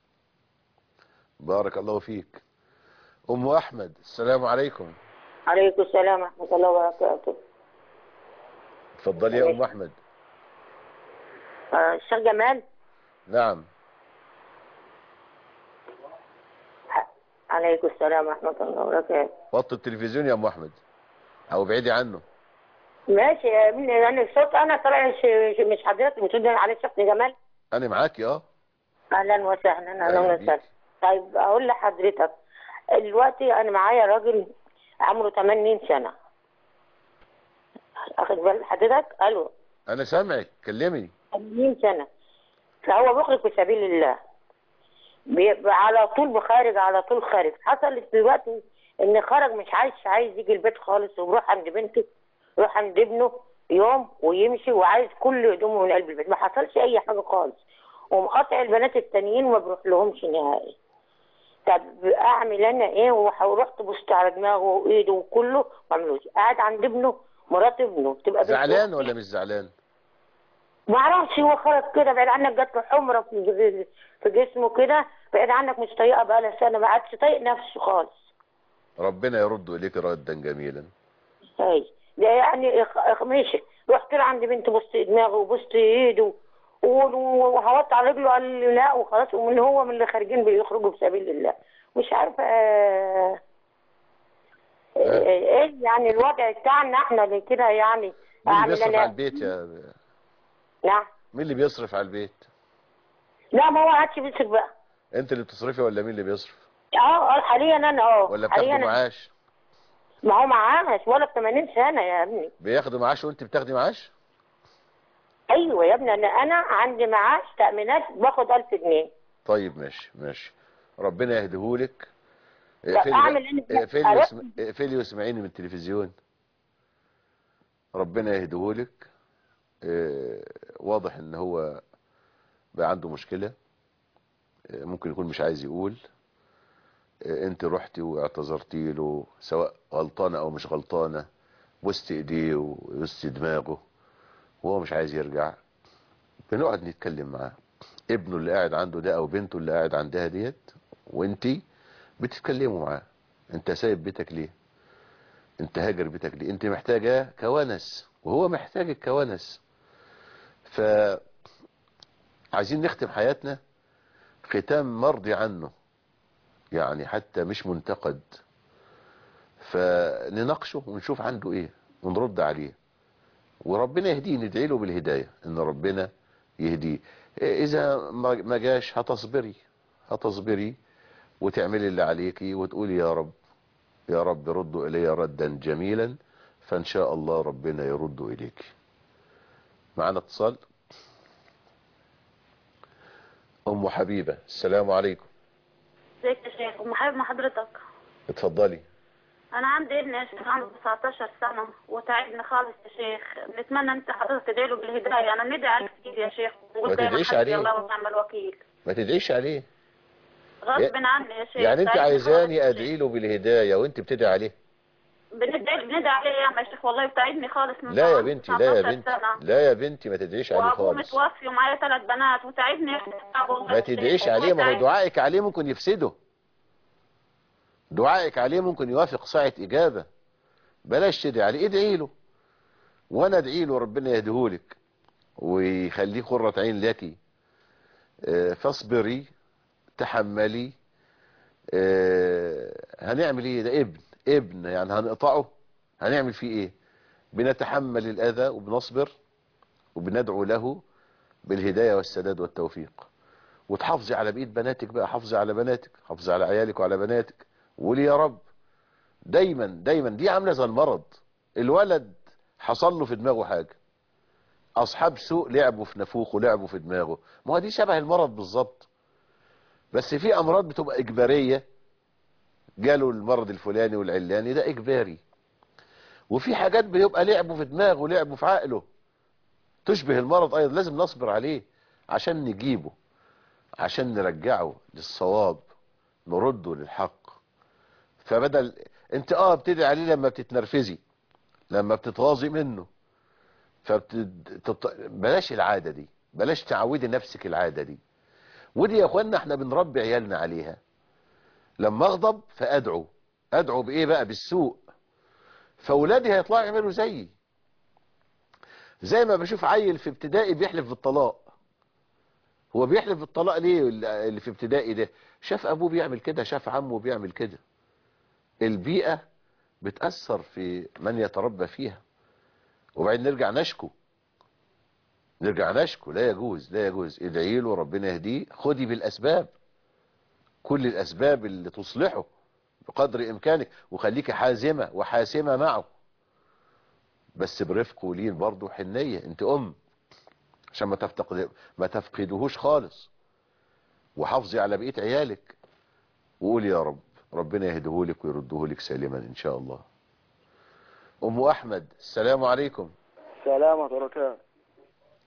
بارك الله فيك أم أحمد السلام عليكم عليكم السلام ورحمة الله وبركاته اتفضلي يا أم أحمد آه، الشيخ جمال نعم عليكم السلام ورحمة الله وبركاته وطي التلفزيون يا أم أحمد أو بعيدي عنه ماشي يا ابني يعني الصوت أنا طلع مش مش حضرتك بتقول لي على الشيخ جمال أنا معاكي أه أهلا وسهلا أهلا أهلا بيك. وسهلا طيب أقول لحضرتك دلوقتي أنا معايا راجل عمره 80 سنة أخد بال حضرتك ألو أنا سامعك كلمي 80 سنة فهو بيخرج في سبيل الله بيبقى على طول بخارج على طول خارج حصلت دلوقتي ان خرج مش عايز عايز يجي البيت خالص وبروح عند بنته يروح عند ابنه يوم ويمشي وعايز كل هدومه من قلب البيت ما حصلش اي حاجه خالص ومقاطع البنات التانيين ما بروح لهمش نهائي طب اعمل انا ايه وح- ورحت بصت على دماغه وايده وكله ما عملوش قاعد عند ابنه مرات ابنه تبقى بنت زعلان أختي. ولا مش زعلان ما اعرفش هو خرج كده بعيد عنك جات له حمره في ج- في جسمه كده بعيد عنك مش طايقه بقى سنه ما عادش طايق نفسه خالص ربنا يرد اليك ردا جميلا هاي ده يعني اخ- اخ- ماشي رحت له عند بنت بصت دماغه وبصت ايده و- وهوت على رجله قال لي لا وخلاص ومن هو من اللي خارجين بيخرجوا في سبيل الله مش عارفه آه، آه، ايه يعني الوضع بتاعنا احنا اللي كده يعني مين اللي اعمل بيصرف انا على البيت يا لا مين اللي بيصرف على البيت لا ما هو عادش بيصرف بقى انت اللي بتصرفي ولا مين اللي بيصرف اه اه حاليا انا اه ولا حاليا بتاخدوا أنا- معاش ما هو معاش ولا ب 80 سنه يا ابني بياخدوا معاش وانت بتاخدي معاش ايوه يا ابني انا انا عندي معاش تامينات باخد 1000 جنيه طيب ماشي ماشي ربنا يهديهولك لا، اقفلي أعمل بقى- إيه؟ اقفلي أروح- واسم- اقفلي واسمعيني من التلفزيون ربنا يهديهولك اه، واضح ان هو بقى عنده مشكلة اه، ممكن يكون مش عايز يقول اه، انت رحتي واعتذرتي له سواء غلطانة او مش غلطانة بوست ايديه وبوست دماغه وهو مش عايز يرجع بنقعد نتكلم معاه ابنه اللي قاعد عنده ده او بنته اللي قاعد عندها ديت وانتي بتتكلموا معاه انت سايب بيتك ليه انت هاجر بيتك ليه انت محتاجة كونس وهو محتاج الكونس ف عايزين نختم حياتنا ختام مرضي عنه يعني حتى مش منتقد فنناقشه ونشوف عنده ايه ونرد عليه وربنا يهديه ندعي له بالهداية ان ربنا يهديه اذا ما ما جاش هتصبري هتصبري وتعملي اللي عليكي وتقولي يا رب يا رب ردوا الي ردا جميلا فان شاء الله ربنا يرد اليك معنا اتصال ام حبيبة السلام عليكم ازيك يا شيخ ام حبيب مع حضرتك اتفضلي انا عندي ابن يا شيخ عنده 19 سنه وتعبني خالص يا شيخ نتمنى انت حضرتك تدعي له بالهدايه انا ندعي عليه كتير يا شيخ ما ونقول دايما تدعيش حسبي عليه. الله ونعم الوكيل ما تدعيش عليه غصب عني يا شيخ يعني انت تعبني عايزاني خالص. ادعي له بالهداية وانت بتدعي عليه بندعي بندعي عليه يا يا شيخ والله بتعبني خالص من لا يا زمان، بنتي لا يا 19 بنتي سنة. لا يا بنتي ما تدعيش عليه وابوه خالص متوفي ومعايا ثلاث بنات وتعبني يا شيخ والله ما يا تدعيش شيخ، عليه ما هو والله دعائك عليه ممكن يفسده دعائك عليه ممكن يوافق ساعة إجابة بلاش تدعي عليه ادعي له وانا ادعي له ربنا يهديهولك ويخليه قرة عين لك آه، فاصبري تحملي آه، هنعمل ايه ده ابن ابن يعني هنقطعه هنعمل فيه ايه بنتحمل الاذى وبنصبر وبندعو له بالهداية والسداد والتوفيق وتحافظي على بقية بناتك بقى حافظي على بناتك حافظي على عيالك وعلى بناتك وقولي يا رب دايما دايما دي عاملة زي المرض الولد حصل له في دماغه حاجة اصحاب سوء لعبوا في نافوخه لعبوا في دماغه ما هو دي شبه المرض بالظبط بس في امراض بتبقى اجبارية جاله المرض الفلاني والعلاني ده اجباري وفي حاجات بيبقى لعبوا في دماغه لعبوا في عقله تشبه المرض ايضا لازم نصبر عليه عشان نجيبه عشان نرجعه للصواب نرده للحق فبدل انت اه بتدعي عليه لما بتتنرفزي لما بتتغاظي منه فبت... تط... بلاش العادة دي بلاش تعودي نفسك العادة دي ودي يا اخوانا احنا بنربي عيالنا عليها لما اغضب فادعو ادعو بايه بقى بالسوء فاولادي هيطلعوا يعملوا زيي زي ما بشوف عيل في ابتدائي بيحلف بالطلاق هو بيحلف بالطلاق ليه اللي في ابتدائي ده شاف ابوه بيعمل كده شاف عمه بيعمل كده البيئة بتأثر في من يتربى فيها وبعدين نرجع نشكو نرجع نشكو لا يجوز لا يجوز ادعي له ربنا يهديه خدي بالأسباب كل الأسباب اللي تصلحه بقدر إمكانك وخليك حازمة وحاسمة معه بس برفق ولين برضه حنية انت أم عشان ما تفتقد ما تفقدهوش خالص وحافظي على بقية عيالك وقولي يا رب ربنا يهديهولك ويردهولك سالما ان شاء الله ام احمد السلام عليكم السلام ورحمة الله وبركاته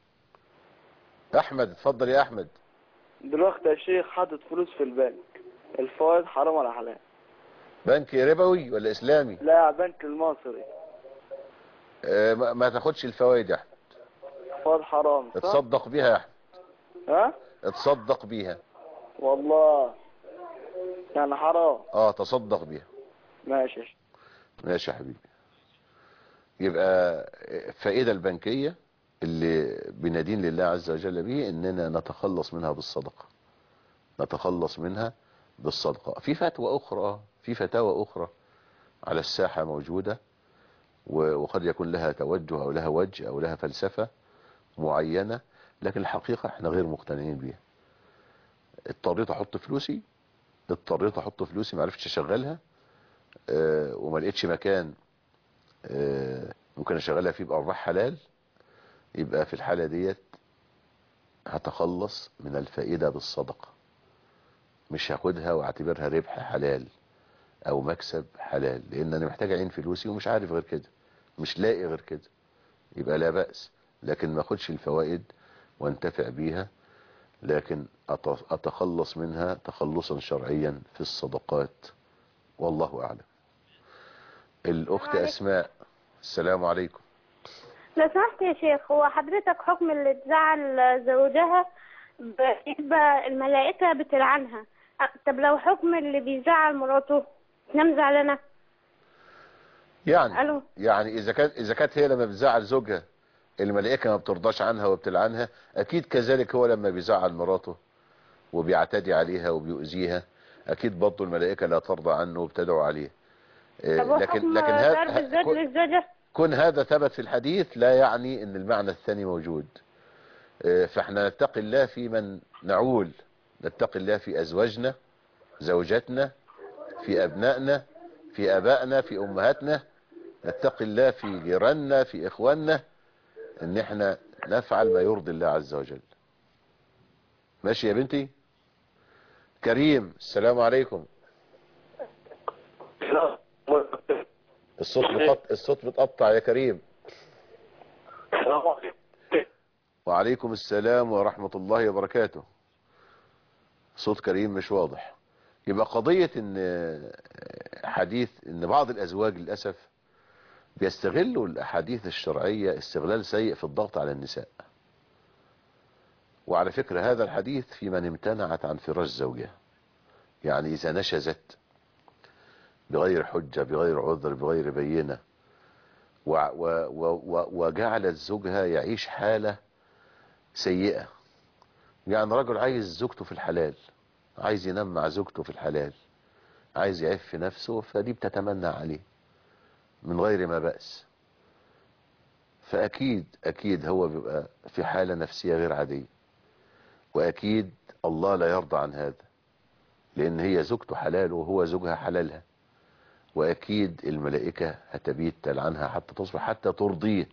احمد اتفضل يا احمد دلوقتي يا شيخ حاطط فلوس في البنك الفوائد حرام ولا حلال بنك ربوي ولا اسلامي لا بنك المصري آه، ما ما تاخدش الفوائد يا احمد فوائد حرام صح؟ اتصدق بيها يا احمد ها اتصدق بيها والله يعني حرام اه تصدق بيها ماشي ماشي يا حبيبي يبقى الفائدة البنكية اللي بندين لله عز وجل به اننا نتخلص منها بالصدقة نتخلص منها بالصدقة في فتوى اخرى في فتاوى اخرى على الساحة موجودة و- وقد يكون لها توجه او لها وجه او لها فلسفة معينة لكن الحقيقة احنا غير مقتنعين بيها اضطريت احط فلوسي اضطريت احط فلوسي ما عرفتش اشغلها اه وما لقيتش مكان اه ممكن اشغلها فيه بارباح حلال يبقى في الحالة ديت هتخلص من الفائدة بالصدقة مش هاخدها واعتبرها ربح حلال او مكسب حلال لان انا محتاج اعين فلوسي ومش عارف غير كده مش لاقي غير كده يبقى لا بأس لكن ما اخدش الفوائد وانتفع بيها لكن أت- اتخلص منها تخلصا شرعيا في الصدقات والله اعلم الاخت عليكم. اسماء السلام عليكم لو سمحت يا شيخ هو حضرتك حكم اللي تزعل زوجها بيبقى الملائكة بتلعنها أه، طب لو حكم اللي بيزعل مراته تنام زعلانة يعني ألو. يعني اذا كانت اذا كانت هي لما بتزعل زوجها الملائكه ما بترضاش عنها وبتلعنها اكيد كذلك هو لما بيزعل مراته وبيعتدي عليها وبيؤذيها اكيد برضه الملائكه لا ترضى عنه وبتدعو عليه آه، طب هو لكن حكم لكن ضرب هذا الزوج كون- للزوجة كون هذا ثبت في الحديث لا يعني ان المعنى الثاني موجود آه، فاحنا نتقي الله في من نعول نتقي الله في ازواجنا زوجاتنا في ابنائنا في ابائنا في امهاتنا نتقي الله في جيراننا في اخواننا ان احنا نفعل ما يرضي الله عز وجل ماشي يا بنتي كريم السلام عليكم الصوت بتقطع الصوت بتقطع يا كريم وعليكم السلام ورحمة الله وبركاته صوت كريم مش واضح يبقى قضية ان حديث ان بعض الازواج للأسف بيستغلوا الاحاديث الشرعية استغلال سيء في الضغط على النساء وعلى فكرة هذا الحديث في من امتنعت عن فراش زوجها يعني اذا نشزت بغير حجة بغير عذر بغير بينة و و و و وجعلت زوجها يعيش حالة سيئة يعني رجل عايز زوجته في الحلال عايز ينام مع زوجته في الحلال عايز يعف نفسه فدي بتتمنى عليه من غير ما بأس فأكيد أكيد هو بيبقى في حالة نفسية غير عادية وأكيد الله لا يرضى عن هذا لأن هي زوجته حلال وهو زوجها حلالها وأكيد الملائكة هتبيت تلعنها حتى تصبح حتى ترضيه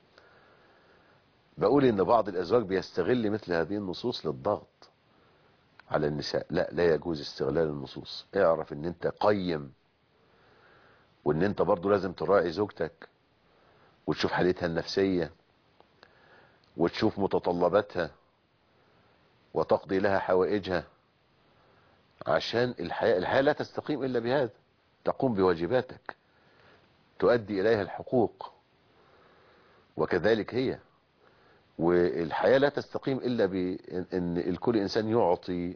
بقول ان بعض الازواج بيستغل مثل هذه النصوص للضغط على النساء لا لا يجوز استغلال النصوص اعرف ان انت قيم وان انت برضو لازم تراعي زوجتك وتشوف حالتها النفسية وتشوف متطلباتها وتقضي لها حوائجها عشان الحياة الحياة لا تستقيم الا بهذا تقوم بواجباتك تؤدي اليها الحقوق وكذلك هي والحياة لا تستقيم إلا بأن الكل إنسان يعطي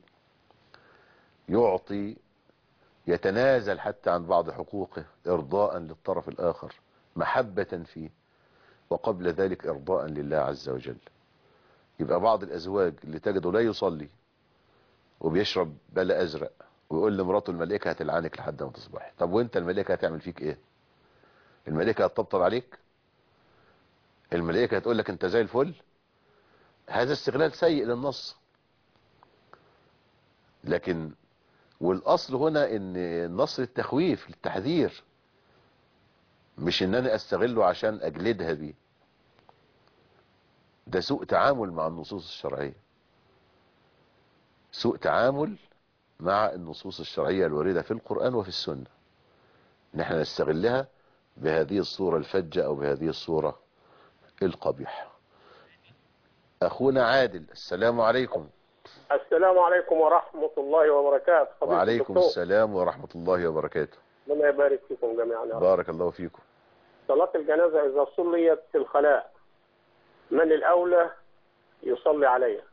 يعطي يتنازل حتى عن بعض حقوقه إرضاء للطرف الآخر محبة فيه وقبل ذلك إرضاء لله عز وجل يبقى بعض الأزواج اللي تجده لا يصلي وبيشرب بلا أزرق ويقول لمراته الملائكة هتلعنك لحد ما تصبح طب وانت الملائكة هتعمل فيك ايه الملائكة هتطبطب عليك الملائكة هتقول لك انت زي الفل هذا استغلال سيء للنص لكن والاصل هنا ان النص للتخويف للتحذير مش ان انا استغله عشان اجلدها بيه ده سوء تعامل مع النصوص الشرعية سوء تعامل مع النصوص الشرعية الواردة في القرآن وفي السنة ان احنا نستغلها بهذه الصورة الفجة او بهذه الصورة القبيحة اخونا عادل السلام عليكم السلام عليكم ورحمة الله وبركاته فضيلة وعليكم الدكتور. السلام ورحمة الله وبركاته ربنا يبارك فيكم جميعا يا رب بارك الله فيكم صلاة الجنازة إذا صليت في الخلاء من الأولى يصلي عليها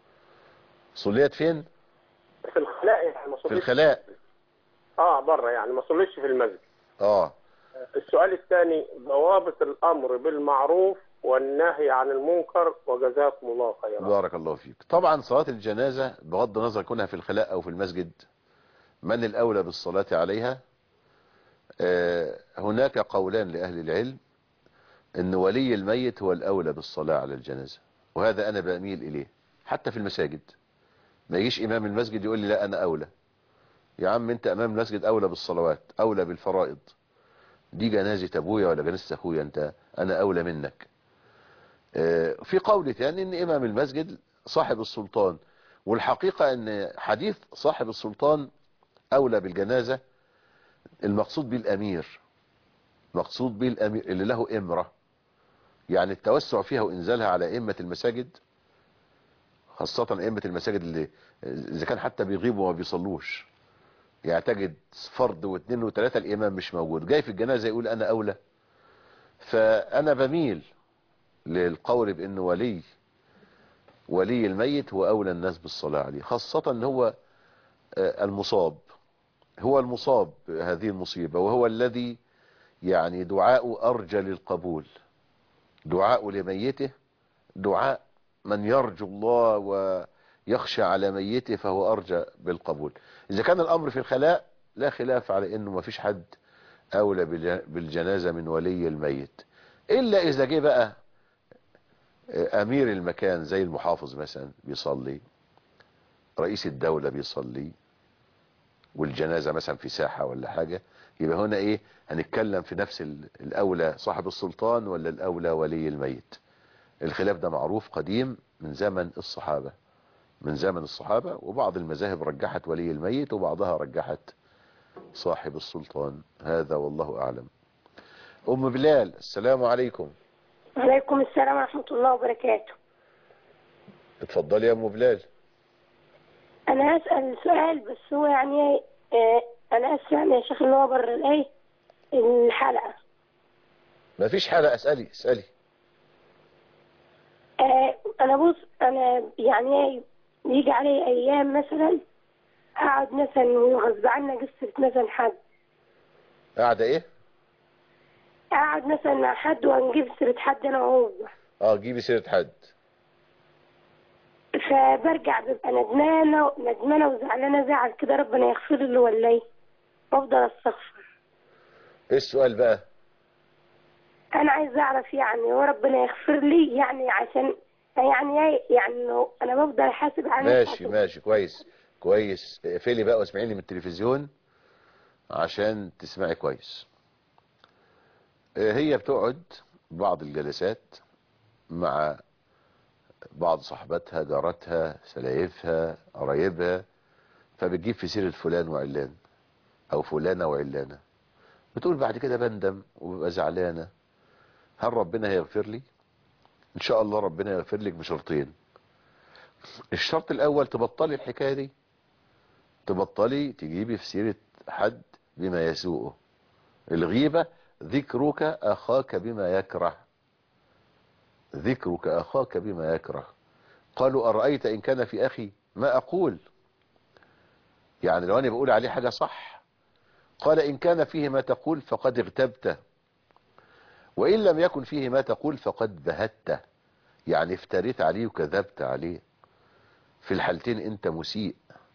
صليت فين في الخلاء يعني ما في صليش الخلاء اه بره يعني ما صليش في المسجد اه السؤال الثاني ضوابط الأمر بالمعروف والنهي عن المنكر وجزاكم الله خيرا بارك الله فيك طبعا صلاة الجنازة بغض النظر كونها في الخلاء او في المسجد من الاولى بالصلاة عليها آه، هناك قولان لأهل العلم ان ولي الميت هو الاولى بالصلاة على الجنازة وهذا انا بميل اليه حتى في المساجد ما يجيش امام المسجد يقول لي لا انا اولى يا عم انت امام المسجد اولى بالصلوات اولى بالفرائض دي جنازة ابويا ولا جنازة اخويا انت انا اولى منك آه، في قول تاني ان امام المسجد صاحب السلطان والحقيقة ان حديث صاحب السلطان اولى بالجنازة المقصود به الامير مقصود به الامير اللي له امرة يعني التوسع فيها وانزالها على ائمة المساجد خاصة ائمة المساجد اللي اذا كان حتى بيغيبوا وما بيصلوش يعني تجد فرد واثنين وثلاثة الامام مش موجود جاي في الجنازة يقول انا اولى فانا بميل للقول بان ولي ولي الميت هو اولى الناس بالصلاة عليه خاصة ان هو آه، المصاب هو المصاب هذه المصيبة وهو الذي يعني دعاء ارجى للقبول دعاء لميته دعاء من يرجو الله ويخشى على ميته فهو ارجى بالقبول اذا كان الامر في الخلاء لا خلاف على انه ما فيش حد اولى بالج- بالجنازة من ولي الميت الا اذا جه بقى امير المكان زي المحافظ مثلا بيصلي رئيس الدولة بيصلي والجنازة مثلا في ساحة ولا حاجة يبقى هنا ايه هنتكلم في نفس ال- الاولى صاحب السلطان ولا الاولى ولي الميت الخلاف ده معروف قديم من زمن الصحابة من زمن الصحابة وبعض المذاهب رجحت ولي الميت وبعضها رجحت صاحب السلطان هذا والله اعلم ام بلال السلام عليكم وعليكم السلام ورحمة الله وبركاته اتفضلي يا ام بلال أنا هسأل سؤال بس هو يعني آه، أنا آسف يعني يا شيخ اللي هو بره الإيه الحلقة ما فيش حالة اسألي اسألي آه، أنا بص أنا يعني يجي علي أيام مثلا أقعد مثلا وغصب عني قصة مثلا حد قاعدة ايه أقعد مثلا مع حد ونجيب سيرة حد أنا وهو اه جيبي سيرة حد فبرجع ببقى ندمانة ندمانة وزعلانة زعل كده ربنا يغفر لي ولا إيه وأفضل أستغفر ايه السؤال بقى انا عايز اعرف يعني هو ربنا يغفر لي يعني عشان يعني يعني إنه انا بفضل احاسب على ماشي نفسي. ماشي كويس كويس اقفلي بقى واسمعيني من التلفزيون عشان تسمعي كويس آه، هي بتقعد بعض الجلسات مع بعض صحباتها جارتها سلايفها قرايبها فبتجيب في سيرة فلان وعلان او فلانة وعلانة بتقول بعد كده بندم وببقى زعلانة هل ربنا هيغفر لي ان شاء الله ربنا يغفر لك بشرطين الشرط الاول تبطلي الحكاية دي تبطلي تجيبي في سيرة حد بما يسوءه الغيبة ذكرك اخاك بما يكره ذكرك اخاك بما يكره قالوا أرأيت إن كان في أخي ما أقول يعني لو أنا بقول عليه حاجة صح قال إن كان فيه ما تقول فقد اغتبته وإن لم يكن فيه ما تقول فقد بهته يعني افتريت عليه وكذبت عليه في الحالتين انت مسيء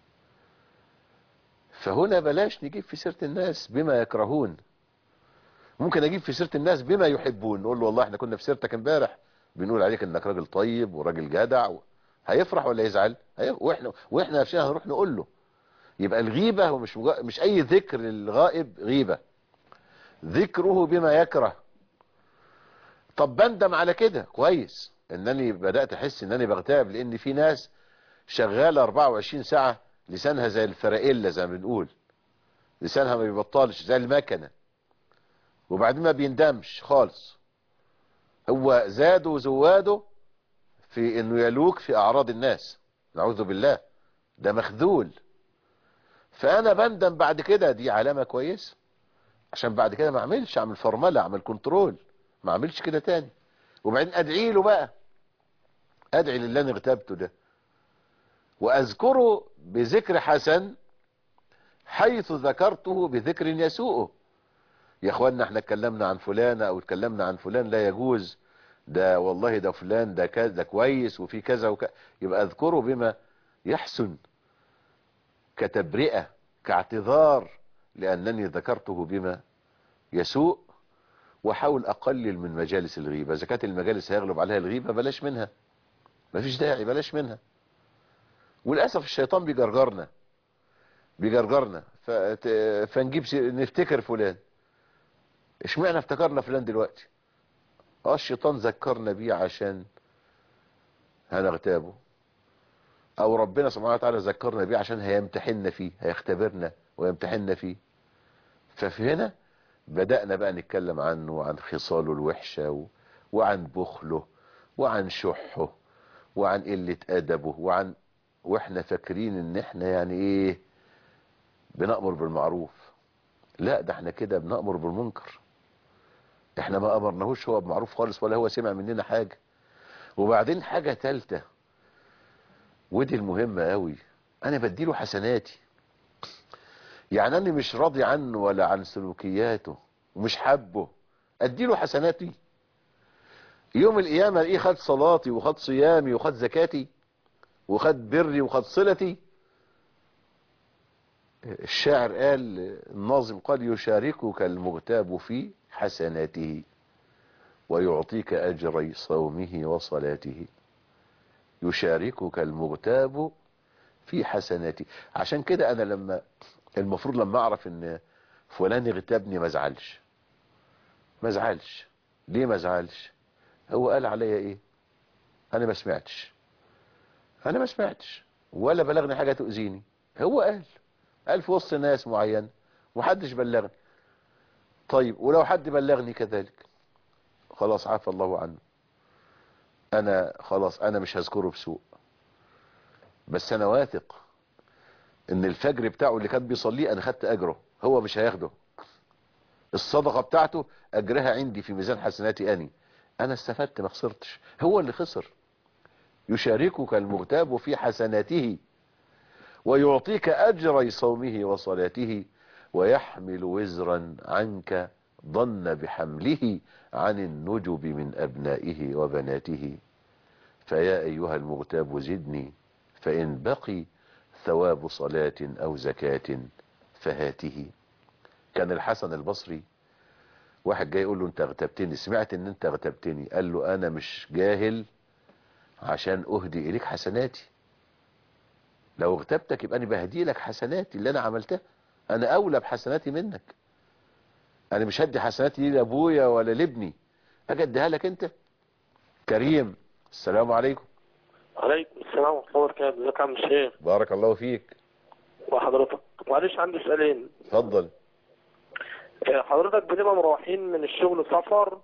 فهنا بلاش نجيب في سيرة الناس بما يكرهون ممكن اجيب في سيرة الناس بما يحبون نقول له والله احنا كنا في سيرتك امبارح بنقول عليك انك راجل طيب وراجل جدع و... هيفرح ولا يزعل هيف... واحنا واحنا نفسنا هنروح نقول له يبقى الغيبة هو مش مجا... مش اي ذكر للغائب غيبة ذكره بما يكره طب بندم على كده كويس انني بدأت احس انني بغتاب لان في ناس شغالة 24 ساعة لسانها زي الفرائلة زي ما بنقول لسانها ما بيبطلش زي المكنة وبعدين ما بيندمش خالص هو زاده وزواده في انه يلوك في اعراض الناس نعوذ بالله ده مخذول فانا بندم بعد كده دي علامة كويسة عشان بعد كده ما اعملش اعمل فرملة اعمل كنترول ما اعملش كده تاني وبعدين ادعي له بقى ادعي لله ان اغتابته ده واذكره بذكر حسن حيث ذكرته بذكر يسوءه يا اخوانا احنا اتكلمنا عن فلان او اتكلمنا عن فلان لا يجوز ده والله ده فلان ده كذا ده كويس وفي كذا وكذا يبقى اذكره بما يحسن كتبرئة كاعتذار لانني ذكرته بما يسوء واحاول اقلل من مجالس الغيبة اذا كانت المجالس هيغلب عليها الغيبة بلاش منها مفيش داعي بلاش منها وللاسف الشيطان بيجرجرنا بيجرجرنا فت... فنجيب س... نفتكر فلان اشمعنى افتكرنا فلان دلوقتي اه الشيطان ذكرنا بيه عشان هنغتابه او ربنا سبحانه وتعالى ذكرنا بيه عشان هيمتحننا فيه هيختبرنا ويمتحننا فيه ففي هنا بدأنا بقى نتكلم عنه وعن خصاله الوحشة و... وعن بخله وعن شحه وعن قلة أدبه وعن واحنا فاكرين ان احنا يعني ايه بنأمر بالمعروف لا ده احنا كده بنأمر بالمنكر احنا ما امرناهوش هو بمعروف خالص ولا هو سمع مننا حاجة وبعدين حاجة تالتة ودي المهمة قوي انا بديله حسناتي يعني انا مش راضي عنه ولا عن سلوكياته ومش حبه اديله حسناتي يوم القيامة الاقيه خد صلاتي وخد صيامي وخد زكاتي وخد بري وخد صلتي الشاعر قال الناظم قال يشاركك المغتاب في حسناته ويعطيك أجري صومه وصلاته يشاركك المغتاب في حسناته عشان كده أنا لما المفروض لما أعرف إن فلان اغتابني ما ازعلش ما ازعلش ليه ما ازعلش هو قال عليا ايه انا ما سمعتش انا ما سمعتش ولا بلغني حاجة تؤذيني هو قال قال في وسط ناس معين ومحدش بلغني طيب ولو حد بلغني كذلك خلاص عفى الله عنه انا خلاص انا مش هذكره بسوء بس انا واثق ان الفجر بتاعه اللي كان بيصليه انا خدت اجره هو مش هياخده الصدقة بتاعته اجرها عندي في ميزان حسناتي اني انا استفدت ما خسرتش هو اللي خسر يشاركك المغتاب في حسناته ويعطيك أجري صومه وصلاته ويحمل وزرا عنك ظن بحمله عن النجب من أبنائه وبناته فيا أيها المغتاب زدني فإن بقي ثواب صلاة أو زكاة فهاته كان الحسن البصري واحد جاي يقول له انت اغتبتني سمعت ان انت اغتبتني قال له انا مش جاهل عشان اهدي اليك حسناتي لو اغتبتك يبقى انا بهدي لك حسناتي اللي انا عملتها انا اولى بحسناتي منك انا مش هدي حسناتي دي لابويا ولا لابني اجي اديها لك انت كريم السلام عليكم عليكم السلام ورحمة الله وبركاته ازيك يا عم الشيخ بارك الله فيك وحضرتك معلش عندي سؤالين اتفضل آه، حضرتك بنبقى مروحين من الشغل سفر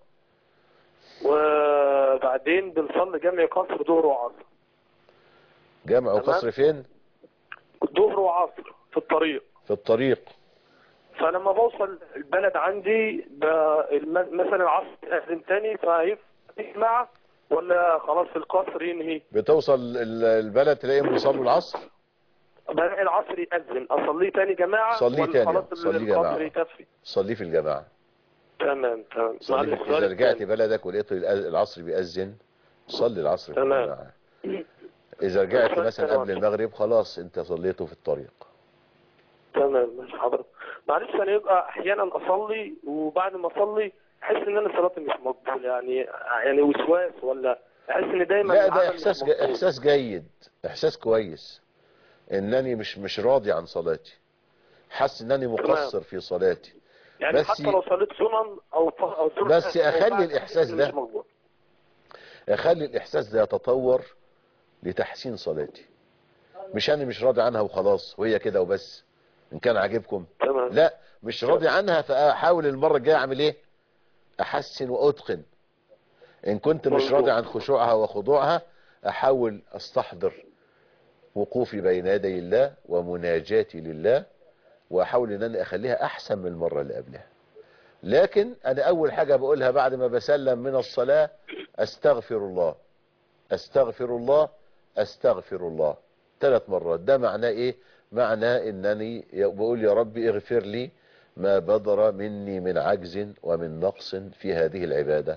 وبعدين بنصلي جمع قصر ظهر وعصر جامع تمام. وقصر فين ظهر وعصر في الطريق في الطريق فلما بوصل البلد عندي ب- الم- مثلا العصر يأذن تاني فيجمع ولا خلاص في القصر ينهي بتوصل ال- البلد تلاقيهم بيصلوا العصر بلاقي العصر يأذن أصليه تاني جماعة صلي ولا تاني، خلاص صلي القصر جماعة. يكفي صلي في الجماعة تمام تمام صلي معلش في... السؤال اذا رجعت التاني. بلدك ولقيت الأ- العصر بيأذن صلي العصر في تمام. الجماعة اذا رجعت السؤال مثلا التاني قبل المغرب خلاص انت صليته في الطريق تمام ماشي حضرتك معلش انا يبقى احيانا اصلي وبعد ما اصلي احس ان انا صلاتي مش مقبوله يعني يعني وسواس ولا احس ان دايما لا العمل ده مش احساس ج... مقبول. احساس جيد احساس كويس انني مش مش راضي عن صلاتي حاسس انني مقصر في صلاتي يعني بس حتى لو صليت سنن او ف- او سنن بس أو اخلي بعد الاحساس أحس إن ده مش مقبول. اخلي الاحساس ده يتطور لتحسين صلاتي مش انا مش راضي عنها وخلاص وهي كده وبس ان كان عاجبكم لا مش راضي عنها فاحاول المره الجايه اعمل ايه احسن واتقن ان كنت مش راضي عن خشوعها وخضوعها احاول استحضر وقوفي بين يدي الله ومناجاتي لله واحاول ان انا اخليها احسن من المره اللي قبلها لكن انا اول حاجه بقولها بعد ما بسلم من الصلاه استغفر الله استغفر الله استغفر الله ثلاث مرات ده معناه ايه معناه انني بقول يا رب اغفر لي ما بدر مني من عجز ومن نقص في هذه العباده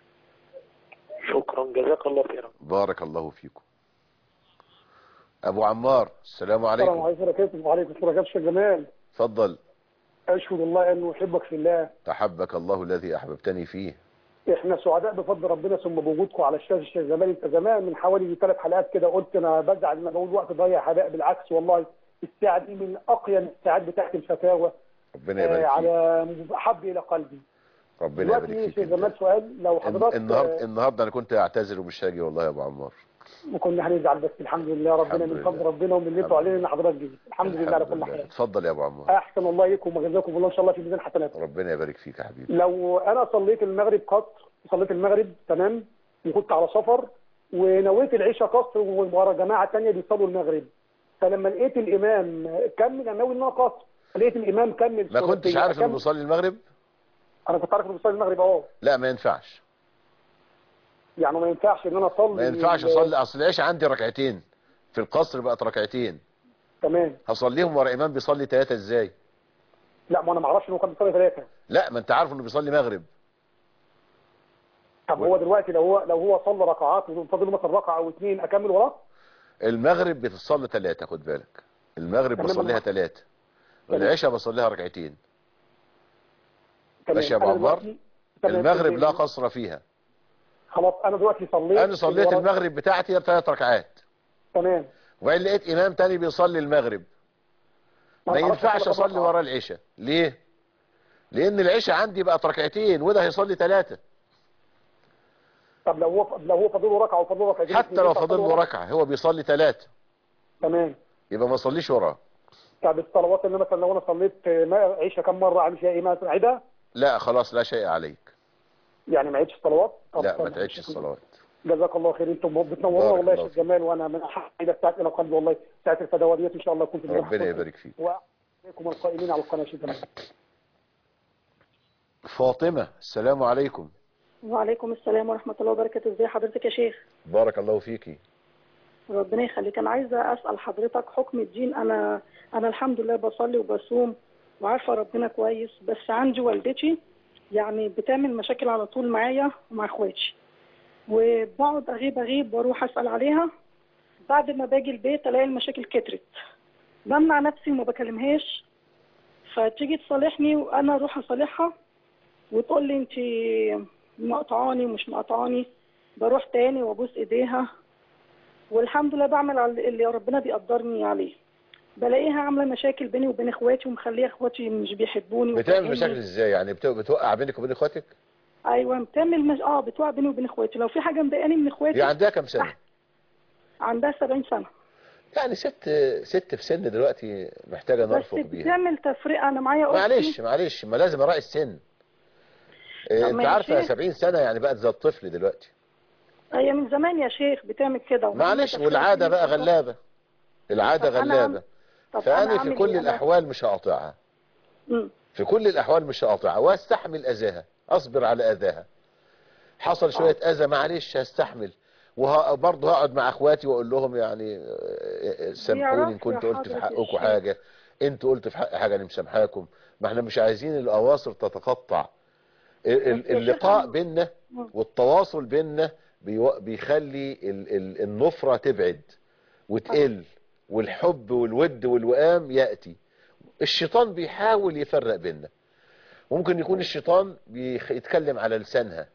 شكرا جزاك الله خيرا بارك الله فيكم ابو عمار السلام السلام عليكم عليكم وبركاته وعليكم السلام ورحمة الله جمال اتفضل أشهد الله أنه أحبك في الله تحبك الله الذي احببتني فيه إحنا سعداء بفضل ربنا ثم بوجودكم على الشاشة الشيخ جمال أنت زمان من حوالي ثلاث حلقات كده قلت أنا بزعل إن بقول وقت ضيع هباء بالعكس والله الساعة دي من أقيم الساعات بتاعت الفتاوى ربنا آه، يبارك فيك على أحب إلى قلبي ربنا دلوقتي يبارك شيخ فيك جمال سؤال لو حضرتك النهارده آه، النهارده انا كنت اعتذر ومش هاجي والله يا ابو عمار كنا هنزعل بس الحمد لله ربنا الحمد من لله. فضل ربنا ومنته علينا ان حضرتك جيت الحمد لله على كل حال اتفضل يا ابو عمار احسن الله اليكم وجزاكم الله ان شاء الله في ميزان حسناتكم ربنا يبارك فيك يا حبيبي لو انا صليت المغرب قصر صليت المغرب تمام وكنت على سفر ونويت العشاء قصر ورا جماعه ثانيه بيصلوا المغرب فلما لقيت الامام كمل انا ناوي ان انا قصر لقيت الامام كمل ما كنتش صورتين. عارف انه أكمل- بيصلي المغرب انا كنت عارف انه بيصلي المغرب اه لا ما ينفعش يعني ما ينفعش ان انا اصلي ما ينفعش ال- اصلي اصل العشاء عندي ركعتين في القصر بقت ركعتين تمام هصليهم ورا امام بيصلي ثلاثه ازاي لا ما انا ما اعرفش انه كان بيصلي ثلاثه لا ما انت عارف انه بيصلي مغرب طب هو دلوقتي لو هو لو هو صلى ركعات وفاضل له مثلا ركعه او اثنين اكمل وراه المغرب بتصلي ثلاثه خد بالك المغرب تمام، بصليها أنا- ثلاثه تمام. والعشاء بصليها ركعتين تمام. ماشي يا ابو أنا عمار دلوقتي- تمام، المغرب تمام. لا قصر فيها خلاص انا دلوقتي صليت انا صليت ورا- المغرب بتاعتي ثلاث ركعات تمام وبعدين لقيت امام تاني بيصلي المغرب ما ما تعرفش ينفعش أصلي اصلي ركعة. ورا العشاء ليه لان العشاء عندي بقت ركعتين وده هيصلي ثلاثه طب لو هو لو هو فاضل له ركعه وفاضل له ركعتين حتى لو فاضل له ركعه هو بيصلي ثلاثه تمام يبقى ما صليش وراه طب الصلوات اللي مثلا لو انا صليت ما- عيشه كم مره اعمل فيها ايه مثلا عيدها لا خلاص لا شيء عليك يعني ما عيدش الصلوات طب لا طب ما تعيدش الصلوات جزاك الله خير انتم بتنورونا بارك والله يا الله شيخ جمال وانا من حاجه بتاعت الى قلبي والله ساعه الفدوى ديت ان شاء الله كنت ربنا يبارك فيك وعليكم القائمين على القناه يا شيخ جمال فاطمه السلام عليكم وعليكم السلام ورحمة الله وبركاته ازي حضرتك يا شيخ بارك الله فيكي ربنا يخليك انا عايزة اسأل حضرتك حكم الدين انا انا الحمد لله بصلي وبصوم وعارفة ربنا كويس بس عندي والدتي يعني بتعمل مشاكل على طول معايا ومع اخواتي وبقعد اغيب اغيب واروح اسأل عليها بعد ما باجي البيت الاقي المشاكل كترت بمنع نفسي وما بكلمهاش فتيجي تصالحني وانا اروح اصالحها وتقول لي انت مقطعاني ومش مقطعاني بروح تاني وابوس ايديها والحمد لله بعمل على اللي ربنا بيقدرني عليه بلاقيها عامله مشاكل بيني وبين اخواتي ومخليه اخواتي مش بيحبوني بتعمل وكأني- مشاكل ازاي يعني بت- بتوقع بينك وبين اخواتك ايوه بتعمل مش... اه بتوقع بيني وبين اخواتي لو في حاجه مضايقاني من اخواتي هي عندها كام سنه عندها 70 سنه يعني ست ست في سن دلوقتي محتاجه بس نرفق بيها بتعمل تفرقه انا معايا اختي معلش معلش ما لازم اراعي السن إيه، طب انت ما يا عارفه شيخ. 70 سنه يعني بقت زي الطفل دلوقتي هي من زمان يا شيخ بتعمل كده وعاملة معلش تفرقة والعاده بيني بقى وبين غلابه العاده طب أنا غلابه طب فانا أنا في أعمل كل إيه؟ أنا- الاحوال مش هقاطعها مم. في كل الاحوال مش هقاطعها واستحمل اذاها اصبر على اذاها حصل شويه اذى معلش هستحمل وبرضه هقعد مع اخواتي واقول لهم يعني آه، آه، سامحوني ان بيعرفوا يا كنت قلت في حضرة حقكم الشيخ. حاجه انتوا قلت في حق حاجه انا مسامحاكم ما احنا مش عايزين الاواصر تتقطع ال- ال- بس يا اللقاء شيخ أنا- بيننا مم. والتواصل بيننا بيو- بيخلي ال- ال- النفرة تبعد وتقل والحب والود والوئام يأتي الشيطان بيحاول يفرق بيننا ممكن يكون الشيطان بيتكلم على لسانها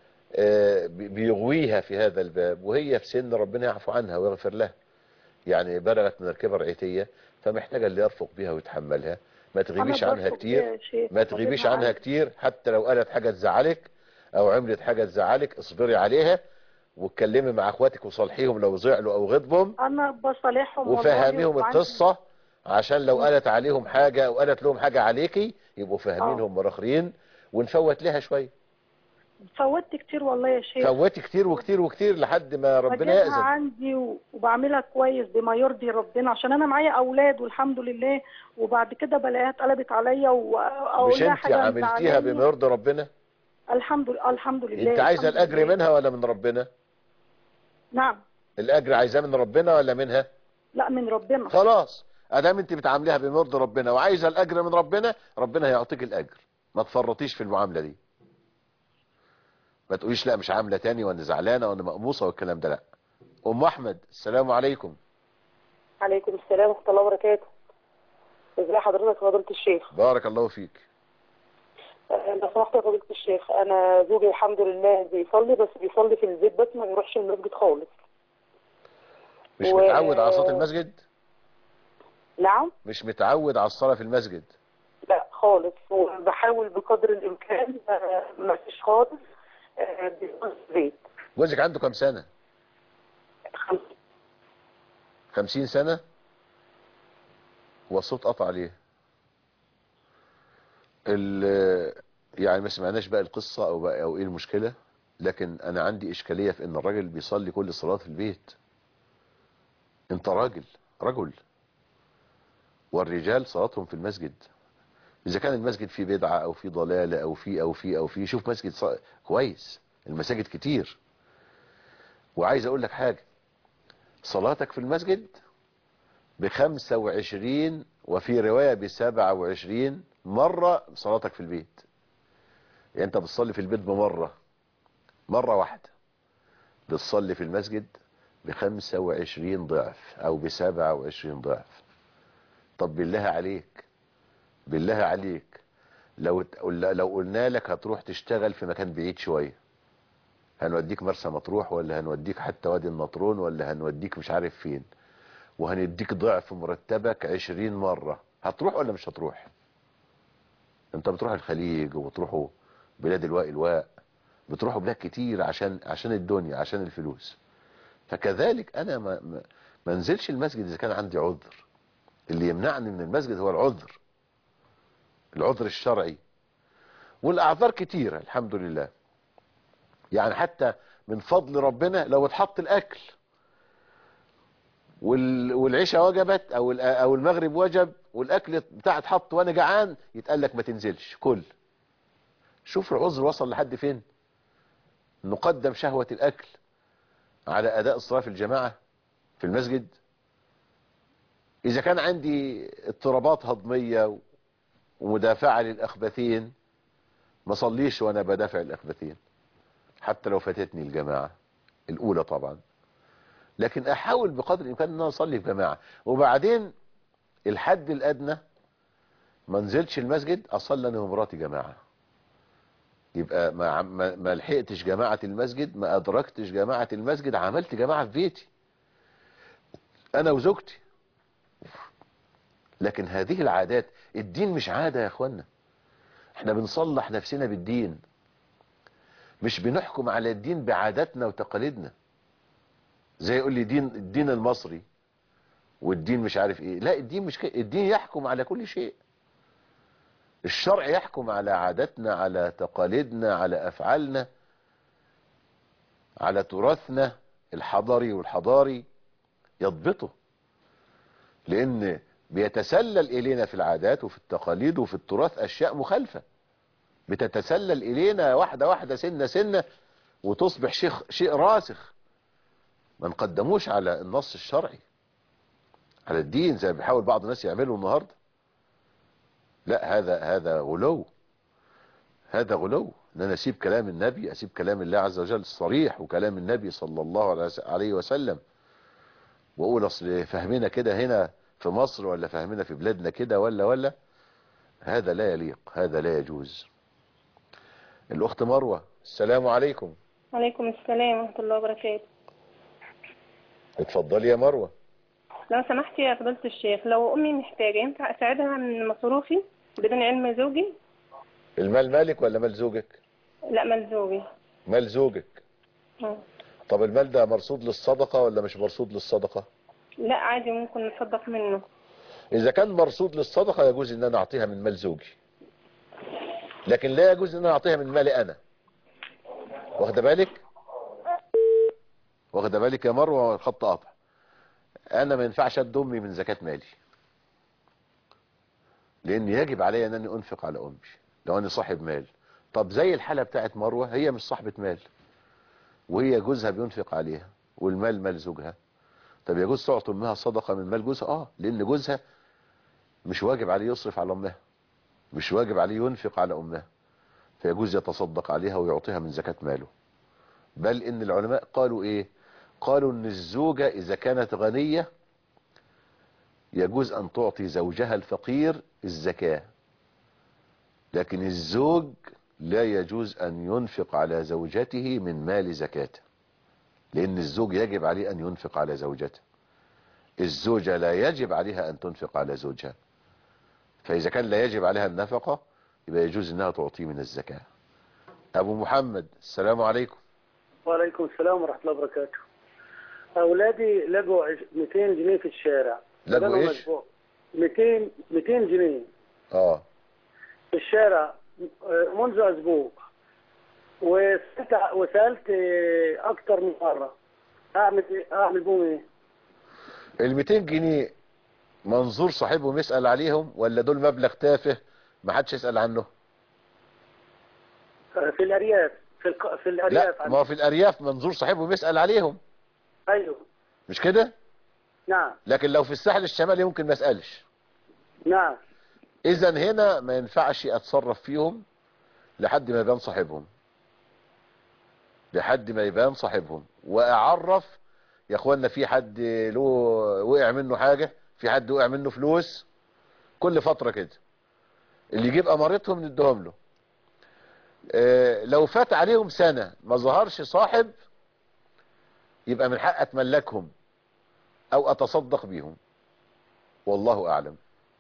آه، بي- بيغويها في هذا الباب وهي في سن ربنا يعفو عنها ويغفر لها يعني بلغت من الكبر عتية فمحتاجة اللي يرفق بيها ويتحملها ما تغيبيش أنا عنها برفق بيها كتير يا شيخ. ما تغيبيش وغيرها عنها عنك. كتير حتى لو قالت حاجة تزعلك او عملت حاجة تزعلك اصبري عليها واتكلمي مع اخواتك وصالحيهم لو زعلوا او غضبهم انا بصالحهم والله وفهميهم وعندي- القصة عشان لو قالت عليهم حاجة او قالت لهم حاجة عليكي يبقوا فاهمينهم مراخرين ونفوت لها شوية فوتت كتير والله يا شيخ فوتي كتير وكتير وكتير لحد ما ربنا بجيبها يأذن عندي و- وبعملها كويس بما يرضي ربنا عشان انا معايا اولاد والحمد لله وبعد كده بلاقيها اتقلبت عليا واقول مش لها انت حاجه عملتيها مزعلاني. بما يرضي ربنا الحمد لله الحمد لله انت عايزه الحمد الاجر لله. منها ولا من ربنا نعم الاجر عايزاه من ربنا ولا منها لا من ربنا خلاص ادام انت بتعامليها بما يرضي ربنا وعايزه الاجر من ربنا ربنا هيعطيك الاجر ما تفرطيش في المعامله دي ما تقوليش لا مش عامله تاني وانا زعلانه وانا مقموصه والكلام ده لا ام احمد السلام عليكم عليكم السلام ورحمة الله وبركاته ازي حضرتك يا فضيلة الشيخ بارك الله فيك آه، لو سمحت يا فضيلة الشيخ انا زوجي الحمد لله بيصلي بس بيصلي في البيت بس ما بيروحش المسجد خالص مش و- متعود على صلاه المسجد نعم مش متعود على الصلاه في المسجد لا خالص وبحاول بقدر الامكان آه، ما فيش خالص آه، بيصلي في البيت جوزك عنده كام سنه خمسين سنة والصوت قطع عليه ال- يعني ما سمعناش بقى القصة او بقى او ايه المشكلة لكن انا عندي اشكالية في ان الراجل بيصلي كل صلاة في البيت انت راجل رجل والرجال صلاتهم في المسجد اذا كان المسجد فيه بدعة او فيه ضلالة او فيه او فيه او فيه شوف مسجد ص... كويس المساجد كتير وعايز اقول لك حاجة صلاتك في المسجد بخمسة وعشرين وفي رواية بسبعة وعشرين مرة صلاتك في البيت يعني انت بتصلي في البيت بمرة مرة واحدة بتصلي في المسجد بخمسة وعشرين ضعف او بسبعة وعشرين ضعف طب بالله عليك بالله عليك لو لو قلنا لك هتروح تشتغل في مكان بعيد شوية هنوديك مرسى مطروح ولا هنوديك حتى وادي النطرون ولا هنوديك مش عارف فين وهنديك ضعف مرتبك عشرين مرة هتروح ولا مش هتروح انت بتروح الخليج وبتروحوا بلاد الواء الواء بتروحوا بلاد كتير عشان عشان الدنيا عشان الفلوس فكذلك انا ما ما ما انزلش المسجد اذا كان عندي عذر اللي يمنعني من المسجد هو العذر العذر الشرعي والاعذار كتيرة الحمد لله يعني حتى من فضل ربنا لو اتحط الاكل وال- والعشاء وجبت او ال- او المغرب وجب والاكل بتاع اتحط وانا جعان يتقال لك ما تنزلش كل شوف العذر وصل لحد فين نقدم شهوة الاكل على اداء الصلاة في الجماعة في المسجد اذا كان عندي اضطرابات هضمية ومدافعة للاخبثين ما صليش وانا بدافع الاخبثين حتى لو فاتتني الجماعة الاولى طبعا لكن احاول بقدر الامكان ان انا اصلي في جماعة وبعدين الحد الادنى ما نزلتش المسجد اصلي انا ومراتي جماعة يبقى ما, ما, ما لحقتش جماعة المسجد ما ادركتش جماعة المسجد عملت جماعة في بيتي انا وزوجتي لكن هذه العادات الدين مش عادة يا اخوانا احنا بنصلح نفسنا بالدين مش بنحكم على الدين بعاداتنا وتقاليدنا زي يقول لي دين الدين المصري والدين مش عارف ايه لا الدين مش كده الدين يحكم على كل شيء الشرع يحكم على عاداتنا على تقاليدنا على افعالنا على تراثنا الحضري والحضاري يضبطه لان بيتسلل الينا في العادات وفي التقاليد وفي التراث اشياء مخالفة بتتسلل الينا واحدة واحدة سنة سنة وتصبح شيء شيء راسخ ما نقدموش على النص الشرعي على الدين زي ما بيحاول بعض الناس يعملوا النهارده لا هذا هذا غلو هذا غلو ان انا اسيب كلام النبي اسيب كلام الله عز وجل الصريح وكلام النبي صلى الله عليه وسلم واقول اصل فهمنا كده هنا في مصر ولا فهمنا في بلادنا كده ولا ولا هذا لا يليق هذا لا يجوز الاخت مروة السلام عليكم وعليكم السلام ورحمة الله وبركاته اتفضلي يا مروة لو سمحت يا فضيلة الشيخ لو أمي محتاجة ينفع أساعدها من مصروفي بدون علم زوجي؟ المال مالك ولا مال زوجك لا مال زوجي مال زوجك آه. طب المال ده مرصود للصدقة ولا مش مرصود للصدقة لا عادي ممكن نتصدق منه اذا كان مرصود للصدقة يجوز ان انا اعطيها من مال زوجي لكن لا يجوز ان انا اعطيها من مالي انا واخده بالك واخده بالك يا مروه خط قطع انا ما ينفعش ادي امي من زكاه مالي لان يجب علي ان انا انفق على امي لو انا صاحب مال طب زي الحاله بتاعت مروه هي مش صاحبه مال وهي جوزها بينفق عليها والمال مال زوجها طب يجوز تعطي امها صدقه من مال جوزها اه لان جوزها مش واجب عليه يصرف على امها مش واجب عليه ينفق على امها فيجوز يتصدق عليها ويعطيها من زكاه ماله بل ان العلماء قالوا ايه قالوا ان الزوجة اذا كانت غنية يجوز ان تعطي زوجها الفقير الزكاة لكن الزوج لا يجوز ان ينفق على زوجته من مال زكاته لان الزوج يجب عليه ان ينفق على زوجته الزوجة لا يجب عليها ان تنفق على زوجها فاذا كان لا يجب عليها النفقة يبقى يجوز انها تعطيه من الزكاة ابو محمد السلام عليكم وعليكم السلام ورحمة الله وبركاته أولادي لقوا عش- 200 جنيه في الشارع لقوا بدلهم إيش؟ أسبوع. 200 200 جنيه اه في الشارع آه، منذ أسبوع وسألت وسألت آه، أكتر من مرة أعمل إيه؟ أعمل بهم إيه؟ ال 200 جنيه منظور صاحبهم يسأل عليهم ولا دول مبلغ تافه ما حدش يسأل عنه آه، في الأرياف في الق... في الأرياف لا ما هو في الأرياف منظور صاحبهم يسأل عليهم أيوه مش كده نعم لكن لو في الساحل الشمالي ممكن ما اسألش نعم اذا هنا ما ينفعش اتصرف فيهم لحد ما يبان صاحبهم لحد ما يبان صاحبهم واعرف يا اخوانا في حد له وقع منه حاجة في حد وقع منه فلوس كل فترة كده اللي يجيب امارتهم ندهم له اه لو فات عليهم سنة ما ظهرش صاحب يبقى من حق اتملكهم او اتصدق بيهم والله اعلم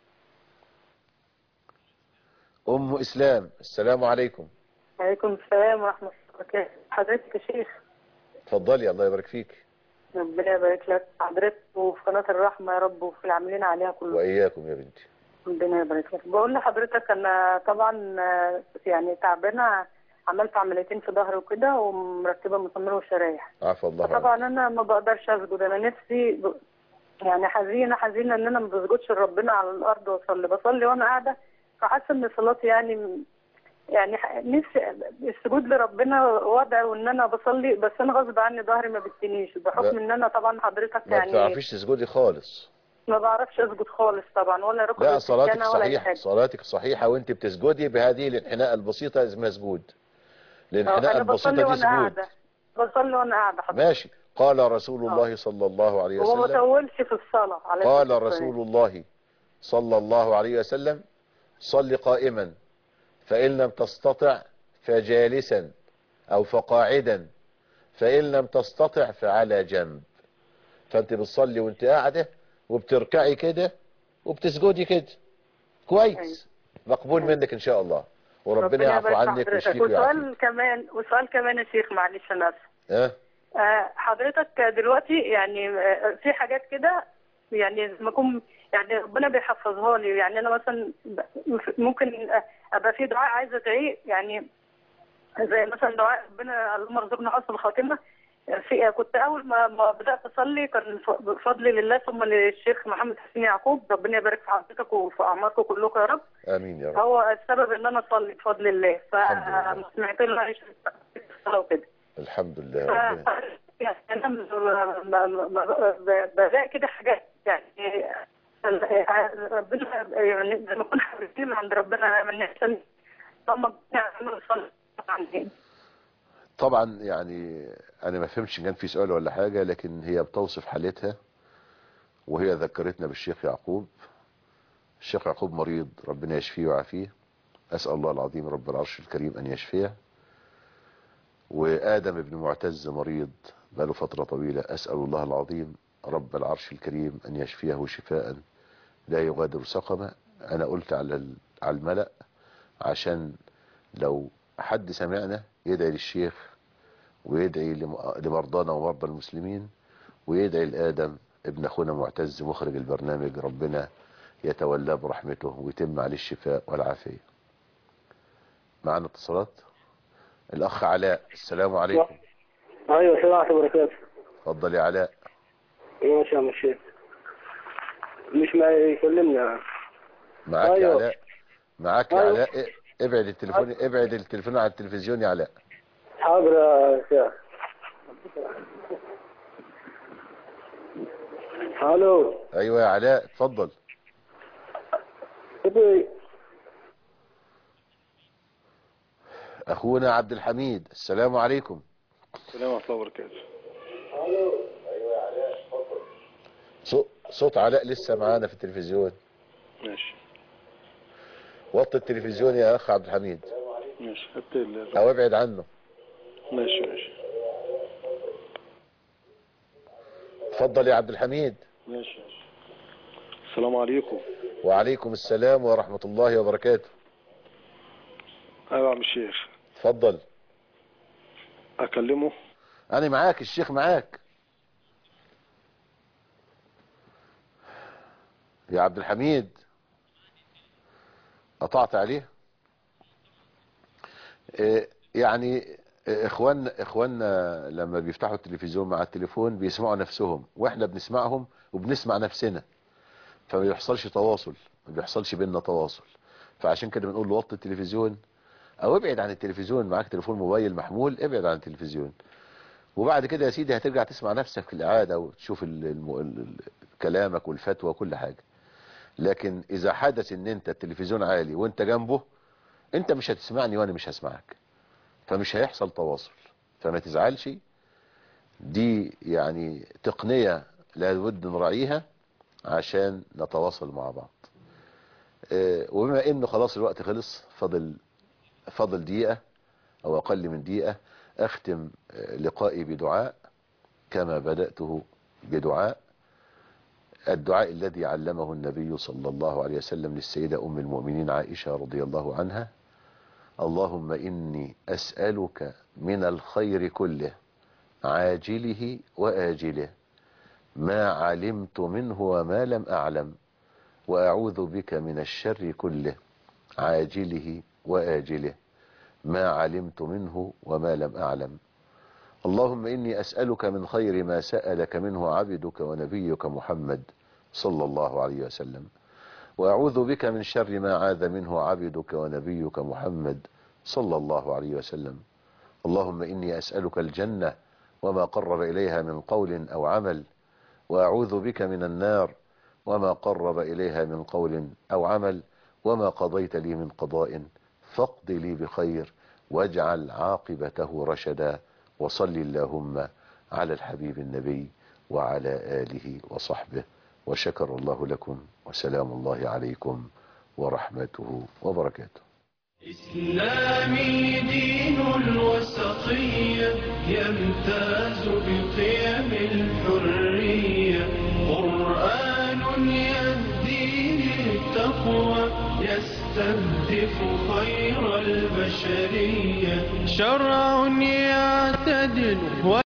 ام اسلام السلام عليكم وعليكم السلام ورحمة الله وبركاته حضرتك يا شيخ اتفضلي الله يبارك فيك ربنا يبارك لك حضرتك وفي قناة الرحمة يا رب وفي العاملين عليها كلهم واياكم يا بنتي ربنا يبارك لك بقول لحضرتك انا طبعا آه، يعني تعبانة عملت عمليتين في ظهري وكده ومركبة مسمار وشرايح عفى الله عنك فطبعا انا ما بقدرش اسجد انا نفسي ب... يعني حزينه حزينه ان انا ما بسجدش لربنا على الارض واصلي بصلي وانا قاعده فحاسه ان صلاتي يعني م- يعني ح- نفسي السجود لربنا وضع وان انا بصلي بس انا غصب عني ظهري ما بتنيش بحكم لا. ان انا طبعا حضرتك ما يعني بتعرفيش تسجدي خالص ما بعرفش اسجد خالص طبعا ولا ركن لا صلاتك السجانة ولا اي صحيح حاجه صلاتك صحيحة وانت بتسجدي بهذه الانحناء البسيطة اسمها سجود آه، الانحناء انا بصلي البسيطة دي وانا سجود قاعده بصلي وانا قاعده حضرتك ماشي قال رسول الله صلى الله عليه وما وسلم بطولش في الصلاه على قال الصلاة. رسول الله صلى الله عليه وسلم صل قائما فإن لم تستطع فجالسا أو فقاعدا فإن لم تستطع فعلى جنب فأنت بتصلي وانت قاعدة وبتركعي كده وبتسجدي كده كويس مقبول منك إن شاء الله وربنا يعفو يبارك عنك حضرتك. ويشفيك ويعافيك وسؤال كمان وسؤال كمان يا شيخ معلش انا اسف ها آه، حضرتك دلوقتي يعني آه، في حاجات كده يعني لما اكون يعني ربنا بيحفظها لي يعني انا مثلا ب- ممكن ابقى في دعاء عايزه ادعيه يعني زي مثلا دعاء ربنا اللهم ارزقنا حسن الخاتمه في كنت اول ما ما بدات اصلي كان ف- بفضل لله ثم للشيخ محمد حسين يعقوب ربنا يبارك في حضرتك وفي اعماركم كلكم يا رب آمين يا رب هو السبب ان انا اصلي بفضل الله فسمعت له عايش الصلاه وكده الحمد لله ربنا يعني انا م- م- م- ب- بلاقي كده حاجات يعني ربنا يعني لما اكون حبيبتي من عند ربنا من احسن طبعا بنعمل صلاه عني طبعا يعني انا ما فهمتش إن كان في سؤال ولا حاجة لكن هي بتوصف حالتها وهي ذكرتنا بالشيخ يعقوب الشيخ يعقوب مريض ربنا يشفيه ويعافيه اسال الله العظيم رب العرش الكريم ان يشفيه وادم بن معتز مريض بقاله فترة طويلة اسال الله العظيم رب العرش الكريم ان يشفيه شفاء لا يغادر سقما انا قلت على ال- على الملأ عشان لو حد سمعنا يدعي للشيخ ويدعي لم- لمرضانا ومرضى المسلمين ويدعي لآدم ابن أخونا معتز مخرج البرنامج ربنا يتولاه برحمته ويتم عليه الشفاء والعافية معنا اتصالات الاخ علاء السلام عليكم ايوه السلام عليكم وبركاته اتفضل يا علاء ماشي يا عم الشيخ مش ما يكلمنا معاك يا أيوة. علاء معاك يا أيوة. علاء إيه، ابعد التليفون ابعد التليفون عن التلفزيون يا علاء حاضر يا شيخ الو ايوه يا علاء اتفضل اخونا عبد الحميد السلام عليكم السلام ورحمة الله وبركاته صوت صوت علاء لسه معانا في التلفزيون ماشي وطي التلفزيون يا اخ عبد الحميد ماشي حتى ال- او ابعد عنه ماشي ماشي اتفضل يا عبد الحميد ماشي ماشي السلام عليكم وعليكم السلام ورحمة الله وبركاته ايوه يا عم الشيخ اتفضل اكلمه انا معاك الشيخ معاك يا عبد الحميد قطعت عليه إيه، يعني إيه، اخواننا اخواننا لما بيفتحوا التلفزيون مع التليفون بيسمعوا نفسهم واحنا بنسمعهم وبنسمع نفسنا فما بيحصلش تواصل ما بيحصلش بيننا تواصل فعشان كده بنقول له وطي التلفزيون او ابعد عن التلفزيون معاك تليفون موبايل محمول ابعد عن التلفزيون وبعد كده يا سيدي هترجع تسمع نفسك في الإعادة وتشوف ال- الم... ال- ال- كلامك والفتوى وكل حاجة لكن إذا حدث إن أنت التلفزيون عالي وأنت جنبه أنت مش هتسمعني وأنا مش هسمعك فمش هيحصل تواصل فما تزعلش دي يعني تقنية لابد نراعيها عشان نتواصل مع بعض آه، وبما انه خلاص الوقت خلص فاضل فاضل دقيقة او اقل من دقيقة اختم آه، لقائي بدعاء كما بدأته بدعاء الدعاء الذي علمه النبي صلى الله عليه وسلم للسيدة ام المؤمنين عائشة رضي الله عنها اللهم اني اسألك من الخير كله عاجله وآجله ما علمت منه وما لم أعلم وأعوذ بك من الشر كله عاجله وآجله ما علمت منه وما لم أعلم اللهم إني أسألك من خير ما سألك منه عبدك ونبيك محمد صلى الله عليه وسلم وأعوذ بك من شر ما عاذ منه عبدك ونبيك محمد صلى الله عليه وسلم اللهم إني أسألك الجنة وما قرب إليها من قول أو عمل وأعوذ بك من النار وما قرب إليها من قول أو عمل وما قضيت لي من قضاء فاقض لي بخير واجعل عاقبته رشدا وصل اللهم على الحبيب النبي وعلى آله وصحبه وشكر الله لكم وسلام الله عليكم ورحمته وبركاته إسلامي دين الوسطية يمتاز بقيم الحرية قرآن يهدي للتقوى يستهدف خير البشرية شرع يعتدل